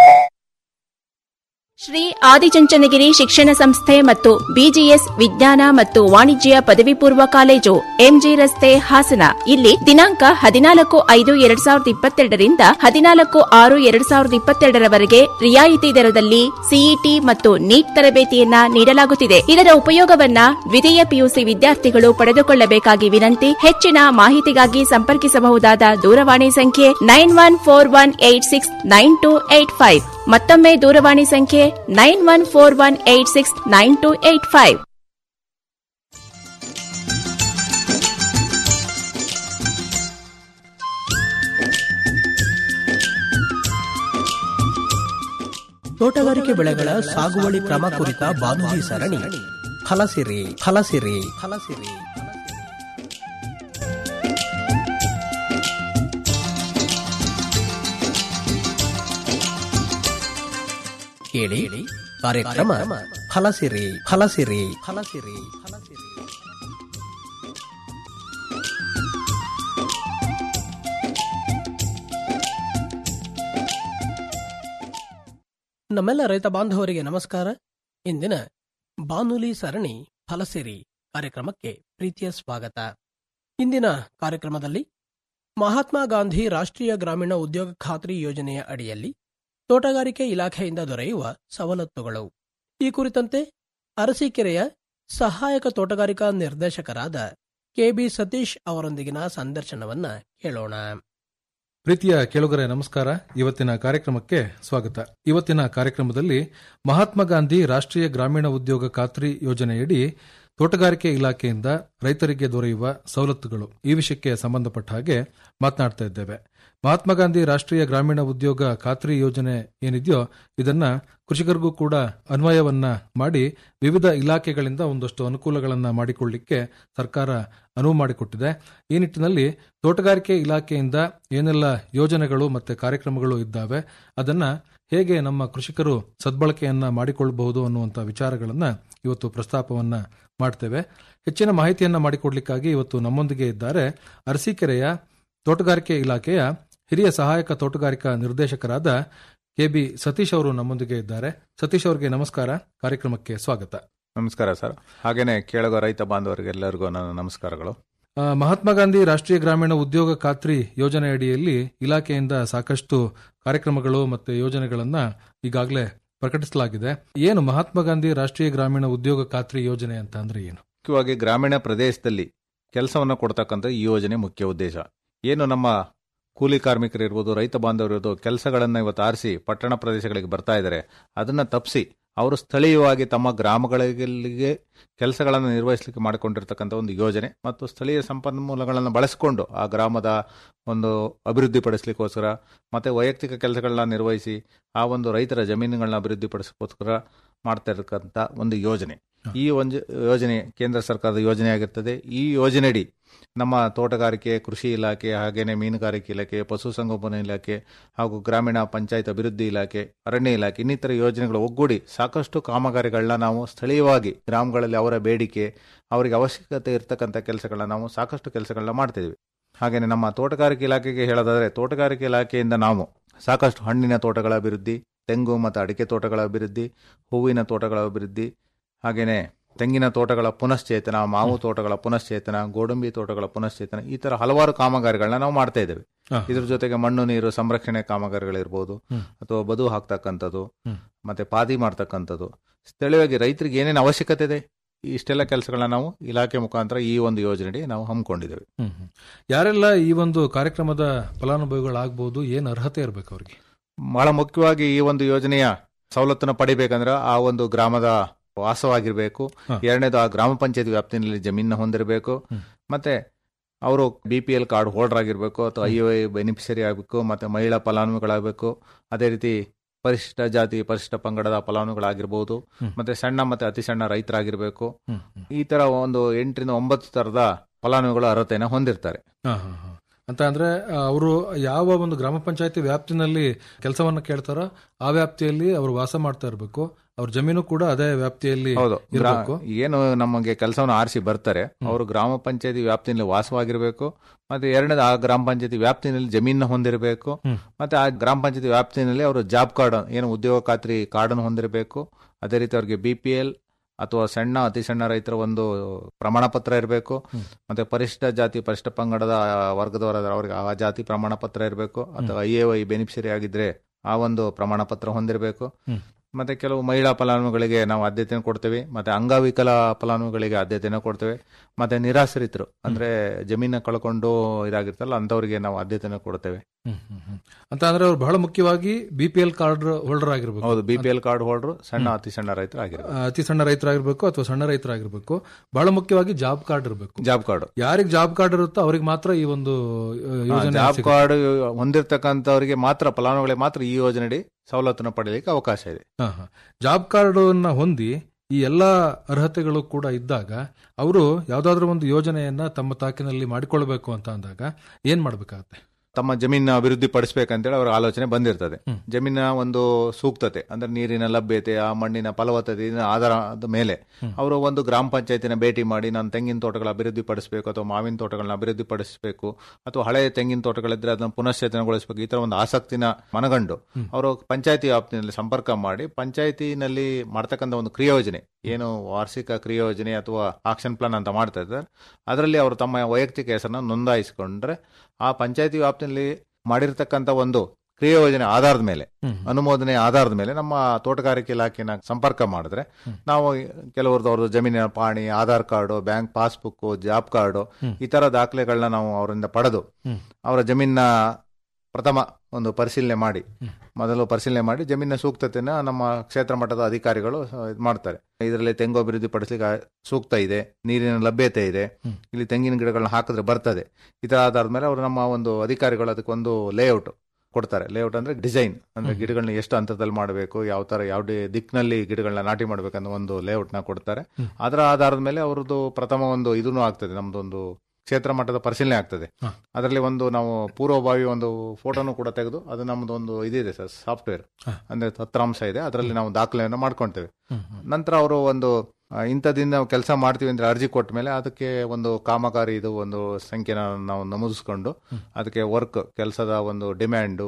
ಶ್ರೀ ಆದಿಚುಂಚನಗಿರಿ ಶಿಕ್ಷಣ ಸಂಸ್ಥೆ ಮತ್ತು ಬಿಜಿಎಸ್ ವಿಜ್ಞಾನ ಮತ್ತು ವಾಣಿಜ್ಯ ಪದವಿ ಪೂರ್ವ ಕಾಲೇಜು ಎಂಜಿ ರಸ್ತೆ ಹಾಸನ ಇಲ್ಲಿ ದಿನಾಂಕ ಹದಿನಾಲ್ಕು ಐದು ಎರಡ್ ಸಾವಿರದ ಇಪ್ಪತ್ತೆರಡರಿಂದ ಹದಿನಾಲ್ಕು ಆರು ಎರಡ್ ಸಾವಿರದ ಇಪ್ಪತ್ತೆರಡರವರೆಗೆ ರಿಯಾಯಿತಿ ದರದಲ್ಲಿ ಸಿಇಟಿ ಮತ್ತು ನೀಟ್ ತರಬೇತಿಯನ್ನ ನೀಡಲಾಗುತ್ತಿದೆ ಇದರ ಉಪಯೋಗವನ್ನ ದ್ವಿತೀಯ ಪಿಯುಸಿ ವಿದ್ಯಾರ್ಥಿಗಳು ಪಡೆದುಕೊಳ್ಳಬೇಕಾಗಿ ವಿನಂತಿ ಹೆಚ್ಚಿನ ಮಾಹಿತಿಗಾಗಿ ಸಂಪರ್ಕಿಸಬಹುದಾದ ದೂರವಾಣಿ ಸಂಖ್ಯೆ nine one four one eight six nine two eight five ಮತ್ತೊಮ್ಮೆ ದೂರವಾಣಿ ಸಂಖ್ಯೆ nine one four one eight six nine two eight five ತೋಟಗಾರಿಕೆ ಬೆಳೆಗಳ ಸಾಗುವಳಿ ಕ್ರಮ ಕುರಿತ ಬಾನುಲಿ ಸರಣಿ ಫಲಸಿರಿ ಫಲಸಿರಿ ಫಲಸಿರಿ ಕೇಳಿ ಕಾರ್ಯಕ್ರಮ ಫಲಸಿರಿ ಫಲಸಿರಿ ಫಲಸಿರಿ ಫಲಸಿರಿ ನಮ್ಮೆಲ್ಲ ರೈತ ಬಾಂಧವರಿಗೆ ನಮಸ್ಕಾರ ಇಂದಿನ ಬಾನುಲಿ ಸರಣಿ ಫಲಸಿರಿ ಕಾರ್ಯಕ್ರಮಕ್ಕೆ ಪ್ರೀತಿಯ ಸ್ವಾಗತ ಇಂದಿನ ಕಾರ್ಯಕ್ರಮದಲ್ಲಿ ಮಹಾತ್ಮ ಗಾಂಧಿ ರಾಷ್ಟ್ರೀಯ ಗ್ರಾಮೀಣ ಉದ್ಯೋಗ ಖಾತ್ರಿ ಯೋಜನೆಯ ಅಡಿಯಲ್ಲಿ ತೋಟಗಾರಿಕೆ ಇಲಾಖೆಯಿಂದ ದೊರೆಯುವ ಸವಲತ್ತುಗಳು ಈ ಕುರಿತಂತೆ ಅರಸೀಕೆರೆಯ ಸಹಾಯಕ ತೋಟಗಾರಿಕಾ ನಿರ್ದೇಶಕರಾದ ಕೆಬಿ ಸತೀಶ್ ಅವರೊಂದಿಗಿನ ಸಂದರ್ಶನವನ್ನ ಕೇಳೋಣ ಪ್ರೀತಿಯ ಕೆಳಗರೆ ನಮಸ್ಕಾರ ಇವತ್ತಿನ ಕಾರ್ಯಕ್ರಮಕ್ಕೆ ಸ್ವಾಗತ ಇವತ್ತಿನ ಕಾರ್ಯಕ್ರಮದಲ್ಲಿ ಮಹಾತ್ಮ ಗಾಂಧಿ ರಾಷ್ಟ್ರೀಯ ಗ್ರಾಮೀಣ ಉದ್ಯೋಗ ಖಾತ್ರಿ ಯೋಜನೆಯಡಿ ತೋಟಗಾರಿಕೆ ಇಲಾಖೆಯಿಂದ ರೈತರಿಗೆ ದೊರೆಯುವ ಸವಲತ್ತುಗಳು ಈ ವಿಷಯಕ್ಕೆ ಸಂಬಂಧಪಟ್ಟ ಹಾಗೆ ಮಾತನಾಡ್ತಾ ಇದ್ದೇವೆ ಮಹಾತ್ಮ ಗಾಂಧಿ ರಾಷ್ಟ್ರೀಯ ಗ್ರಾಮೀಣ ಉದ್ಯೋಗ ಖಾತ್ರಿ ಯೋಜನೆ ಏನಿದೆಯೋ ಇದನ್ನ ಕೃಷಿಕರಿಗೂ ಕೂಡ ಅನ್ವಯವನ್ನ ಮಾಡಿ ವಿವಿಧ ಇಲಾಖೆಗಳಿಂದ ಒಂದಷ್ಟು ಅನುಕೂಲಗಳನ್ನ ಮಾಡಿಕೊಳ್ಳಿಕ್ಕೆ ಸರ್ಕಾರ ಅನುವು ಮಾಡಿಕೊಟ್ಟಿದೆ ಈ ನಿಟ್ಟಿನಲ್ಲಿ ತೋಟಗಾರಿಕೆ ಇಲಾಖೆಯಿಂದ ಏನೆಲ್ಲ ಯೋಜನೆಗಳು ಮತ್ತೆ ಕಾರ್ಯಕ್ರಮಗಳು ಇದ್ದಾವೆ ಅದನ್ನ ಹೇಗೆ ನಮ್ಮ ಕೃಷಿಕರು ಸದ್ಬಳಕೆಯನ್ನ ಮಾಡಿಕೊಳ್ಳಬಹುದು ಅನ್ನುವಂಥ ವಿಚಾರಗಳನ್ನ ಇವತ್ತು ಪ್ರಸ್ತಾಪವನ್ನ ಮಾಡ್ತೇವೆ ಹೆಚ್ಚಿನ ಮಾಹಿತಿಯನ್ನ ಮಾಡಿಕೊಡ್ಲಿಕ್ಕಾಗಿ ಇವತ್ತು ನಮ್ಮೊಂದಿಗೆ ಇದ್ದಾರೆ ಅರಸೀಕೆರೆಯ ತೋಟಗಾರಿಕೆ ಇಲಾಖೆಯ ಹಿರಿಯ ಸಹಾಯಕ ತೋಟಗಾರಿಕಾ ನಿರ್ದೇಶಕರಾದ ಕೆಬಿ ಸತೀಶ್ ಅವರು ನಮ್ಮೊಂದಿಗೆ ಇದ್ದಾರೆ ಸತೀಶ್ ಅವರಿಗೆ ನಮಸ್ಕಾರ ಕಾರ್ಯಕ್ರಮಕ್ಕೆ ಸ್ವಾಗತ ನಮಸ್ಕಾರ ಸರ್ ಹಾಗೇನೆ ಕೇಳಗೋ ರೈತ ಬಾಂಧವರಿಗೆಲ್ಲರಿಗೂ ನನ್ನ ನಮಸ್ಕಾರಗಳು ಆ, ಮಹಾತ್ಮ ಗಾಂಧಿ ರಾಷ್ಟ್ರೀಯ ಗ್ರಾಮೀಣ ಉದ್ಯೋಗ ಖಾತ್ರಿ ಯೋಜನೆ ಅಡಿಯಲ್ಲಿ ಇಲಾಖೆಯಿಂದ ಸಾಕಷ್ಟು ಕಾರ್ಯಕ್ರಮಗಳು ಮತ್ತೆ ಯೋಜನೆಗಳನ್ನ ಈಗಾಗಲೇ ಪ್ರಕಟಿಸಲಾಗಿದೆ ಏನು ಮಹಾತ್ಮ ಗಾಂಧಿ ರಾಷ್ಟ್ರೀಯ ಗ್ರಾಮೀಣ ಉದ್ಯೋಗ ಖಾತ್ರಿ ಯೋಜನೆ ಅಂತ ಅಂದ್ರೆ ಏನು ಮುಖ್ಯವಾಗಿ ಗ್ರಾಮೀಣ ಪ್ರದೇಶದಲ್ಲಿ ಕೆಲಸವನ್ನು ಕೊಡ್ತಕ್ಕಂಥ ಈ ಯೋಜನೆ ಮುಖ್ಯ ಉದ್ದೇಶ ಏನು ನಮ್ಮ ಕೂಲಿ ಕಾರ್ಮಿಕರು ಇರ್ಬೋದು ರೈತ ಬಾಂಧವರು ಇರ್ಬೋದು ಕೆಲಸಗಳನ್ನು ಇವತ್ತು ಆರಿಸಿ ಪಟ್ಟಣ ಪ್ರದೇಶಗಳಿಗೆ ಬರ್ತಾ ಇದ್ದಾರೆ ಅದನ್ನು ತಪ್ಪಿಸಿ ಅವರು ಸ್ಥಳೀಯವಾಗಿ ತಮ್ಮ ಗ್ರಾಮಗಳಿಗೆ ಕೆಲಸಗಳನ್ನು ನಿರ್ವಹಿಸಲಿಕ್ಕೆ ಮಾಡಿಕೊಂಡಿರ್ತಕ್ಕಂಥ ಒಂದು ಯೋಜನೆ ಮತ್ತು ಸ್ಥಳೀಯ ಸಂಪನ್ಮೂಲಗಳನ್ನು ಬಳಸಿಕೊಂಡು ಆ ಗ್ರಾಮದ ಒಂದು ಅಭಿವೃದ್ಧಿಪಡಿಸಲಿಕ್ಕೋಸ್ಕರ ಮತ್ತು ವೈಯಕ್ತಿಕ ಕೆಲಸಗಳನ್ನ ನಿರ್ವಹಿಸಿ ಆ ಒಂದು ರೈತರ ಜಮೀನುಗಳನ್ನ ಅಭಿವೃದ್ಧಿಪಡಿಸೋಸ್ಕರ ಮಾಡ್ತಾ ಇರತಕ್ಕಂಥ ಒಂದು ಯೋಜನೆ ಈ ಒಂದು ಯೋಜನೆ ಕೇಂದ್ರ ಸರ್ಕಾರದ ಯೋಜನೆ ಆಗಿರ್ತದೆ ಈ ಯೋಜನೆಯಡಿ ನಮ್ಮ ತೋಟಗಾರಿಕೆ ಕೃಷಿ ಇಲಾಖೆ ಹಾಗೇನೆ ಮೀನುಗಾರಿಕೆ ಇಲಾಖೆ ಪಶುಸಂಗೋಪನಾ ಇಲಾಖೆ ಹಾಗೂ ಗ್ರಾಮೀಣ ಪಂಚಾಯತ್ ಅಭಿವೃದ್ಧಿ ಇಲಾಖೆ ಅರಣ್ಯ ಇಲಾಖೆ ಇನ್ನಿತರ ಯೋಜನೆಗಳು ಒಗ್ಗೂಡಿ ಸಾಕಷ್ಟು ಕಾಮಗಾರಿಗಳನ್ನ ನಾವು ಸ್ಥಳೀಯವಾಗಿ ಗ್ರಾಮಗಳಲ್ಲಿ ಅವರ ಬೇಡಿಕೆ ಅವರಿಗೆ ಅವಶ್ಯಕತೆ ಇರತಕ್ಕಂಥ ಕೆಲಸಗಳನ್ನ ನಾವು ಸಾಕಷ್ಟು ಕೆಲಸಗಳನ್ನ ಮಾಡ್ತಿದ್ವಿ ಹಾಗೇನೆ ನಮ್ಮ ತೋಟಗಾರಿಕೆ ಇಲಾಖೆಗೆ ಹೇಳೋದಾದ್ರೆ ತೋಟಗಾರಿಕೆ ಇಲಾಖೆಯಿಂದ ನಾವು ಸಾಕಷ್ಟು ಹಣ್ಣಿನ ತೋಟಗಳ ಅಭಿವೃದ್ಧಿ ತೆಂಗು ಮತ್ತು ಅಡಿಕೆ ತೋಟಗಳ ಅಭಿವೃದ್ಧಿ ಹೂವಿನ ತೋಟಗಳ ಅಭಿವೃದ್ಧಿ ಹಾಗೇನೆ ತೆಂಗಿನ ತೋಟಗಳ ಪುನಶ್ಚೇತನ ಮಾವು ತೋಟಗಳ ಪುನಶ್ಚೇತನ ಗೋಡಂಬಿ ತೋಟಗಳ ಪುನಶ್ಚೇತನ ಈ ತರ ಹಲವಾರು ಕಾಮಗಾರಿಗಳನ್ನ ನಾವು ಮಾಡ್ತಾ ಇದ್ದೇವೆ ಹಾ. ಇದ್ರ ಜೊತೆಗೆ ಮಣ್ಣು ನೀರು ಸಂರಕ್ಷಣೆ ಕಾಮಗಾರಿಗಳಿರ್ಬೋದು ಹ್ಮ್. ಅಥವಾ ಬದು ಹಾಕ್ತಕ್ಕಂಥದ್ದು ಹ್ಮ್. ಮತ್ತೆ ಪಾದಿ ಮಾಡ್ತಕ್ಕಂಥದ್ದು ಸ್ಥಳೀಯವಾಗಿ ರೈತರಿಗೆ ಏನೇನು ಅವಶ್ಯಕತೆ ಇದೆ ಇಷ್ಟೆಲ್ಲ ಕೆಲಸಗಳನ್ನ ನಾವು ಇಲಾಖೆ ಮುಖಾಂತರ ಈ ಒಂದು ಯೋಜನೆಯಡಿ ನಾವು ಹಮ್ಮಿಕೊಂಡಿದ್ದೇವೆ ಹ್ಮ್ ಹ್ಮ್. ಯಾರೆಲ್ಲ ಈ ಒಂದು ಕಾರ್ಯಕ್ರಮದ ಫಲಾನುಭವಿಗಳಾಗಬಹುದು ಏನ್ ಅರ್ಹತೆ ಇರಬೇಕು ಅವ್ರಿಗೆ ಬಹಳ ಮುಖ್ಯವಾಗಿ ಈ ಒಂದು ಯೋಜನೆಯ ಸವಲತ್ತನ್ನು ಪಡಿಬೇಕಂದ್ರೆ ಆ ಒಂದು ಗ್ರಾಮದ ವಾಸವಾಗಿರ್ಬೇಕು ಹಾ. ಎರಡನೇದು ಆ ಗ್ರಾಮ ಪಂಚಾಯತ್ ವ್ಯಾಪ್ತಿನಲ್ಲಿ ಜಮೀನ ಹೊಂದಿರಬೇಕು ಮತ್ತೆ ಅವರು B P L card holder ಆಗಿರ್ಬೇಕು ಅಥವಾ ಐ ಐ ಬೆನಿಫಿಷರಿ ಆಗಬೇಕು ಮತ್ತೆ ಮಹಿಳಾ ಫಲಾನುಭವಿಗಳಾಗಬೇಕು ಅದೇ ರೀತಿ ಪರಿಶಿಷ್ಟ ಜಾತಿ ಪರಿಶಿಷ್ಟ ಪಂಗಡದ ಫಲಾನುಭವಿಗಳಾಗಿರ್ಬೋದು ಹ್ಮ್. ಮತ್ತೆ ಸಣ್ಣ ಮತ್ತೆ ಅತಿ ಸಣ್ಣ ರೈತರಾಗಿರ್ಬೇಕು ಹ್ಮ್, ಹ್ಮ್. ಈ ತರ ಒಂದು ಎಂಟರಿಂದ ಒಂಬತ್ತು ತರದ ಫಲಾನುಭವಿಗಳು ಅರ್ಹತೆಯನ್ನು ಹೊಂದಿರ್ತಾರೆ ಹಾ, ಹಾ, ಹಾ. ಅಂತ ಅಂದ್ರೆ ಅವರು ಯಾವ ಒಂದು ಗ್ರಾಮ ಪಂಚಾಯತಿ ವ್ಯಾಪ್ತಿನಲ್ಲಿ ಕೆಲಸವನ್ನ ಕೇಳ್ತಾರೋ ಆ ವ್ಯಾಪ್ತಿಯಲ್ಲಿ ಅವರು ವಾಸ ಮಾಡ್ತಾ ಇರಬೇಕು ಅವ್ರ ಜಮೀನು ಕೂಡ ಅದೇ ವ್ಯಾಪ್ತಿಯಲ್ಲಿ ಹೌದು ಗ್ರಾ- ಇರಬೇಕು ಏನು ನಮಗೆ ಕೆಲಸವನ್ನು ಆರಿಸಿ ಬರ್ತಾರೆ ಅವರು ಗ್ರಾಮ ಪಂಚಾಯತಿ ವ್ಯಾಪ್ತಿನಲ್ಲಿ ವಾಸವಾಗಿರಬೇಕು ಮತ್ತೆ ಎರಡನೇದು ಆ ಗ್ರಾಮ ಪಂಚಾಯತಿ ವ್ಯಾಪ್ತಿನಲ್ಲಿ ಜಮೀನ ಹೊಂದಿರಬೇಕು ಹ್ಮ್. ಮತ್ತೆ ಆ ಗ್ರಾಮ ಪಂಚಾಯತಿ ವ್ಯಾಪ್ತಿನಲ್ಲಿ ಅವರು ಜಾಬ್ ಕಾರ್ಡ್ ಏನು ಉದ್ಯೋಗ ಖಾತ್ರಿ ಕಾರ್ಡನ್ನು ಹೊಂದಿರಬೇಕು ಅದೇ ರೀತಿ ಅವ್ರಿಗೆ ಬಿ ಪಿ ಎಲ್ ಅಥವಾ ಸಣ್ಣ ಅತಿ ಸಣ್ಣ ರೈತರ ಒಂದು ಪ್ರಮಾಣ ಪತ್ರ ಇರಬೇಕು ಮತ್ತೆ ಪರಿಶಿಷ್ಟ ಜಾತಿ ಪರಿಶಿಷ್ಟ ಪಂಗಡದ ವರ್ಗದವರ ಅವರಿಗೆ ಆ ಜಾತಿ ಪ್ರಮಾಣ ಪತ್ರ ಇರಬೇಕು ಅಥವಾ ಐ ಎ ವೈ ಬೆನಿಫಿಷರಿ ಆಗಿದ್ರೆ ಆ ಒಂದು ಪ್ರಮಾಣ ಪತ್ರ ಹೊಂದಿರಬೇಕು ಹ್ಮ್. ಮತ್ತೆ ಕೆಲವು ಮಹಿಳಾ ಫಲಾನುಭವಿಗಳಿಗೆ ನಾವು ಆದ್ಯತೆಯನ್ನು ಕೊಡ್ತೇವೆ ಮತ್ತೆ ಅಂಗವಿಕಲ ಫಲಾನುಭವಿಗಳಿಗೆ ಆದ್ಯತೆಯನ್ನು ಕೊಡ್ತೇವೆ ಮತ್ತೆ ನಿರಾಶ್ರಿತರು ಅಂದ್ರೆ ಜಮೀನ ಕಳ್ಕೊಂಡು ಇದಾಗಿರ್ತಲ್ಲ ಅಂತವರಿಗೆ ನಾವು ಆದ್ಯತೆಯನ್ನು ಕೊಡ್ತೇವೆ ಹ್ಮ್, ಹ್ಮ್, ಹ್ಮ್. ಅಂತ ಅಂದ್ರೆ ಅವ್ರು ಬಹಳ ಮುಖ್ಯವಾಗಿ B P L card holder ಆಗಿರ್ಬೇಕು ಹೌದು B P L card holder ಸಣ್ಣ ಅತಿ ಸಣ್ಣ ರೈತರು ಆಗಿರ್ಬೇಕು ಆ, ಅತಿ ಸಣ್ಣ ರೈತರಾಗಿರ್ಬೇಕು ಅಥವಾ ಸಣ್ಣ ರೈತರಾಗಿರ್ಬೇಕು ಬಹಳ ಮುಖ್ಯವಾಗಿ ಜಾಬ್ ಕಾರ್ಡ್ ಇರಬೇಕು ಜಾಬ್ ಕಾರ್ಡ್ ಯಾರಿಗೆ ಜಾಬ್ ಕಾರ್ಡ್ ಇರುತ್ತೋ ಅವ್ರಿಗೆ ಮಾತ್ರ ಈ ಒಂದು ಆ, ಯೋಜನೆ ಜಾಬ್ ಸಿಗುತ್ತೆ. ಕಾರ್ಡ್ ಹೊಂದಿರತಕ್ಕಂಥವರಿಗೆ ಮಾತ್ರ ಫಲಾನುಭವಿಗಳಿಗೆ ಮಾತ್ರ ಈ ಯೋಜನೆಯಡಿ ಸವಲತ್ತನ್ನು ಪಡೆಯಲಿಕ್ಕೆ ಅವಕಾಶ ಇದೆ ಹಾ, ಹಾ. ಜಾಬ್ ಕಾರ್ಡ್ ಅನ್ನ ಹೊಂದಿ ಈ ಎಲ್ಲಾ ಅರ್ಹತೆಗಳು ಕೂಡ ಇದ್ದಾಗ ಅವರು ಯಾವ್ದಾದ್ರು ಒಂದು ಯೋಜನೆಯನ್ನ ತಮ್ಮ ತಾಕಿನಲ್ಲಿ ಮಾಡಿಕೊಳ್ಬೇಕು ಅಂತ ಅಂದಾಗ ಏನ್ ಮಾಡ್ಬೇಕಾಗತ್ತೆ ತಮ್ಮ ಜಮೀನ ಅಭಿವೃದ್ಧಿ ಪಡಿಸಬೇಕಂತೇಳಿ ಅವರ ಆಲೋಚನೆ ಬಂದಿರ್ತದೆ ಜಮೀನಿನ ಒಂದು ಸೂಕ್ತತೆ ಅಂದ್ರೆ ನೀರಿನ ಲಭ್ಯತೆ ಆ ಮಣ್ಣಿನ ಫಲವತ್ತತೆ ಇದರ ಆಧಾರದ ಮೇಲೆ ಅವರು ಒಂದು ಗ್ರಾಮ ಪಂಚಾಯತಿನ ಭೇಟಿ ಮಾಡಿ ನಾನು ತೆಂಗಿನ ತೋಟಗಳ ಅಭಿವೃದ್ಧಿ ಪಡಿಸಬೇಕು ಅಥವಾ ಮಾವಿನ ತೋಟಗಳನ್ನ ಅಭಿವೃದ್ಧಿ ಪಡಿಸಬೇಕು ಅಥವಾ ಹಳೆಯ ತೆಂಗಿನ ತೋಟಗಳಿದ್ರೆ ಅದನ್ನು ಪುನಶ್ಚೇತನಗೊಳಿಸಬೇಕು ಈ ತರ ಒಂದು ಆಸಕ್ತಿನ ಮನಗಂಡು ಅವರು ಪಂಚಾಯತಿ ವ್ಯಾಪ್ತಿನಲ್ಲಿ ಸಂಪರ್ಕ ಮಾಡಿ ಪಂಚಾಯತಿನಲ್ಲಿ ಮಾಡ್ತಕ್ಕಂಥ ಒಂದು ಕ್ರಿಯೋಜನೆ ಏನು ವಾರ್ಷಿಕ ಕ್ರಿಯೋಜನೆ ಅಥವಾ ಆಕ್ಷನ್ ಪ್ಲಾನ್ ಅಂತ ಮಾಡ್ತಾ ಇದ್ದಾರೆ ಅದರಲ್ಲಿ ಅವರು ತಮ್ಮ ವೈಯಕ್ತಿಕ ಹೆಸರನ್ನ ನೋಂದಾಯಿಸಿಕೊಂಡ್ರೆ ಆ ಪಂಚಾಯತಿ ವ್ಯಾಪ್ತಿಯಲ್ಲಿ ಮಾಡಿರ್ತಕ್ಕಂಥ ಒಂದು ಕ್ರಿಯೋಜನೆ ಆಧಾರದ ಮೇಲೆ ಅನುಮೋದನೆ ಆಧಾರದ ಮೇಲೆ ನಮ್ಮ ತೋಟಗಾರಿಕೆ ಇಲಾಖೆನ ಸಂಪರ್ಕ ಮಾಡಿದ್ರೆ ನಾವು ಕೆಲವ್ರದ್ದು ಅವ್ರದ್ದು ಜಮೀನಿನ ಪಾಣಿ Aadhaar card bank passbook job card ಈ ತರ ದಾಖಲೆಗಳನ್ನ ನಾವು ಅವರಿಂದ ಪಡೆದು ಅವರ ಜಮೀನ ಪ್ರಥಮ ಒಂದು ಪರಿಶೀಲನೆ ಮಾಡಿ ಮೊದಲು ಪರಿಶೀಲನೆ ಮಾಡಿ ಜಮೀನಿನ ಸೂಕ್ತತೆನ ನಮ್ಮ ಕ್ಷೇತ್ರ ಮಟ್ಟದ ಅಧಿಕಾರಿಗಳು ಇದು ಮಾಡ್ತಾರೆ ಇದರಲ್ಲಿ ತೆಂಗು ಅಭಿವೃದ್ಧಿ ಪಡಿಸಲಿಕ್ಕೆ ಸೂಕ್ತ ಇದೆ ನೀರಿನ ಲಭ್ಯತೆ ಇದೆ ಇಲ್ಲಿ ತೆಂಗಿನ ಗಿಡಗಳನ್ನ ಹಾಕಿದ್ರೆ ಬರ್ತದೆ ಈ ತರ ಆಧಾರದ ಮೇಲೆ ಅವರು ನಮ್ಮ ಒಂದು ಅಧಿಕಾರಿಗಳು ಅದಕ್ಕೊಂದು ಲೇಔಟ್ ಕೊಡ್ತಾರೆ ಲೇಔಟ್ ಅಂದ್ರೆ ಡಿಸೈನ್ ಅಂದ್ರೆ ಗಿಡಗಳನ್ನ ಎಷ್ಟು ಹಂತದಲ್ಲಿ ಮಾಡಬೇಕು ಯಾವ ತರ ಯಾವ ದಿಕ್ಕಿನಲ್ಲಿ ಗಿಡಗಳನ್ನ ನಾಟಿ ಮಾಡ್ಬೇಕನ್ನೋ ಒಂದು ಲೇಔಟ್ ನ ಕೊಡ್ತಾರೆ ಅದರ ಆಧಾರದ ಮೇಲೆ ಅವ್ರದ್ದು ಪ್ರಥಮ ಒಂದು ಇದೂ ಆಗ್ತದೆ ನಮ್ದೊಂದು ಕ್ಷೇತ್ರ ಮಟ್ಟದ ಪರಿಶೀಲನೆ ಆಗ್ತದೆ ಅದರಲ್ಲಿ ಒಂದು ನಾವು ಪೂರ್ವಭಾವಿ ಒಂದು ಫೋಟೋನು ಕೂಡ ತೆಗೆದು ಅದು ನಮ್ದು ಒಂದು ಇದಿದೆ ಸರ್ ಸಾಫ್ಟ್ವೇರ್ ಅಂದ್ರೆ ತತ್ರಾಂಶ ಇದೆ ಅದರಲ್ಲಿ ನಾವು ದಾಖಲೆಯನ್ನು ಮಾಡ್ಕೊಳ್ತೇವೆ ನಂತರ ಅವರು ಒಂದು ಆ, ಇಂಥದಿಂದ ನಾವು ಕೆಲಸ ಮಾಡ್ತೀವಿ ಅಂದ್ರೆ ಅರ್ಜಿ ಕೊಟ್ಟ ಮೇಲೆ ಅದಕ್ಕೆ ಒಂದು ಕಾಮಗಾರಿ ಇದು ಒಂದು ಸಂಖ್ಯೆನ ನಾವು ನಮೂದಿಸ್ಕೊಂಡು ಅದಕ್ಕೆ ವರ್ಕ್ ಕೆಲಸದ ಒಂದು ಡಿಮ್ಯಾಂಡು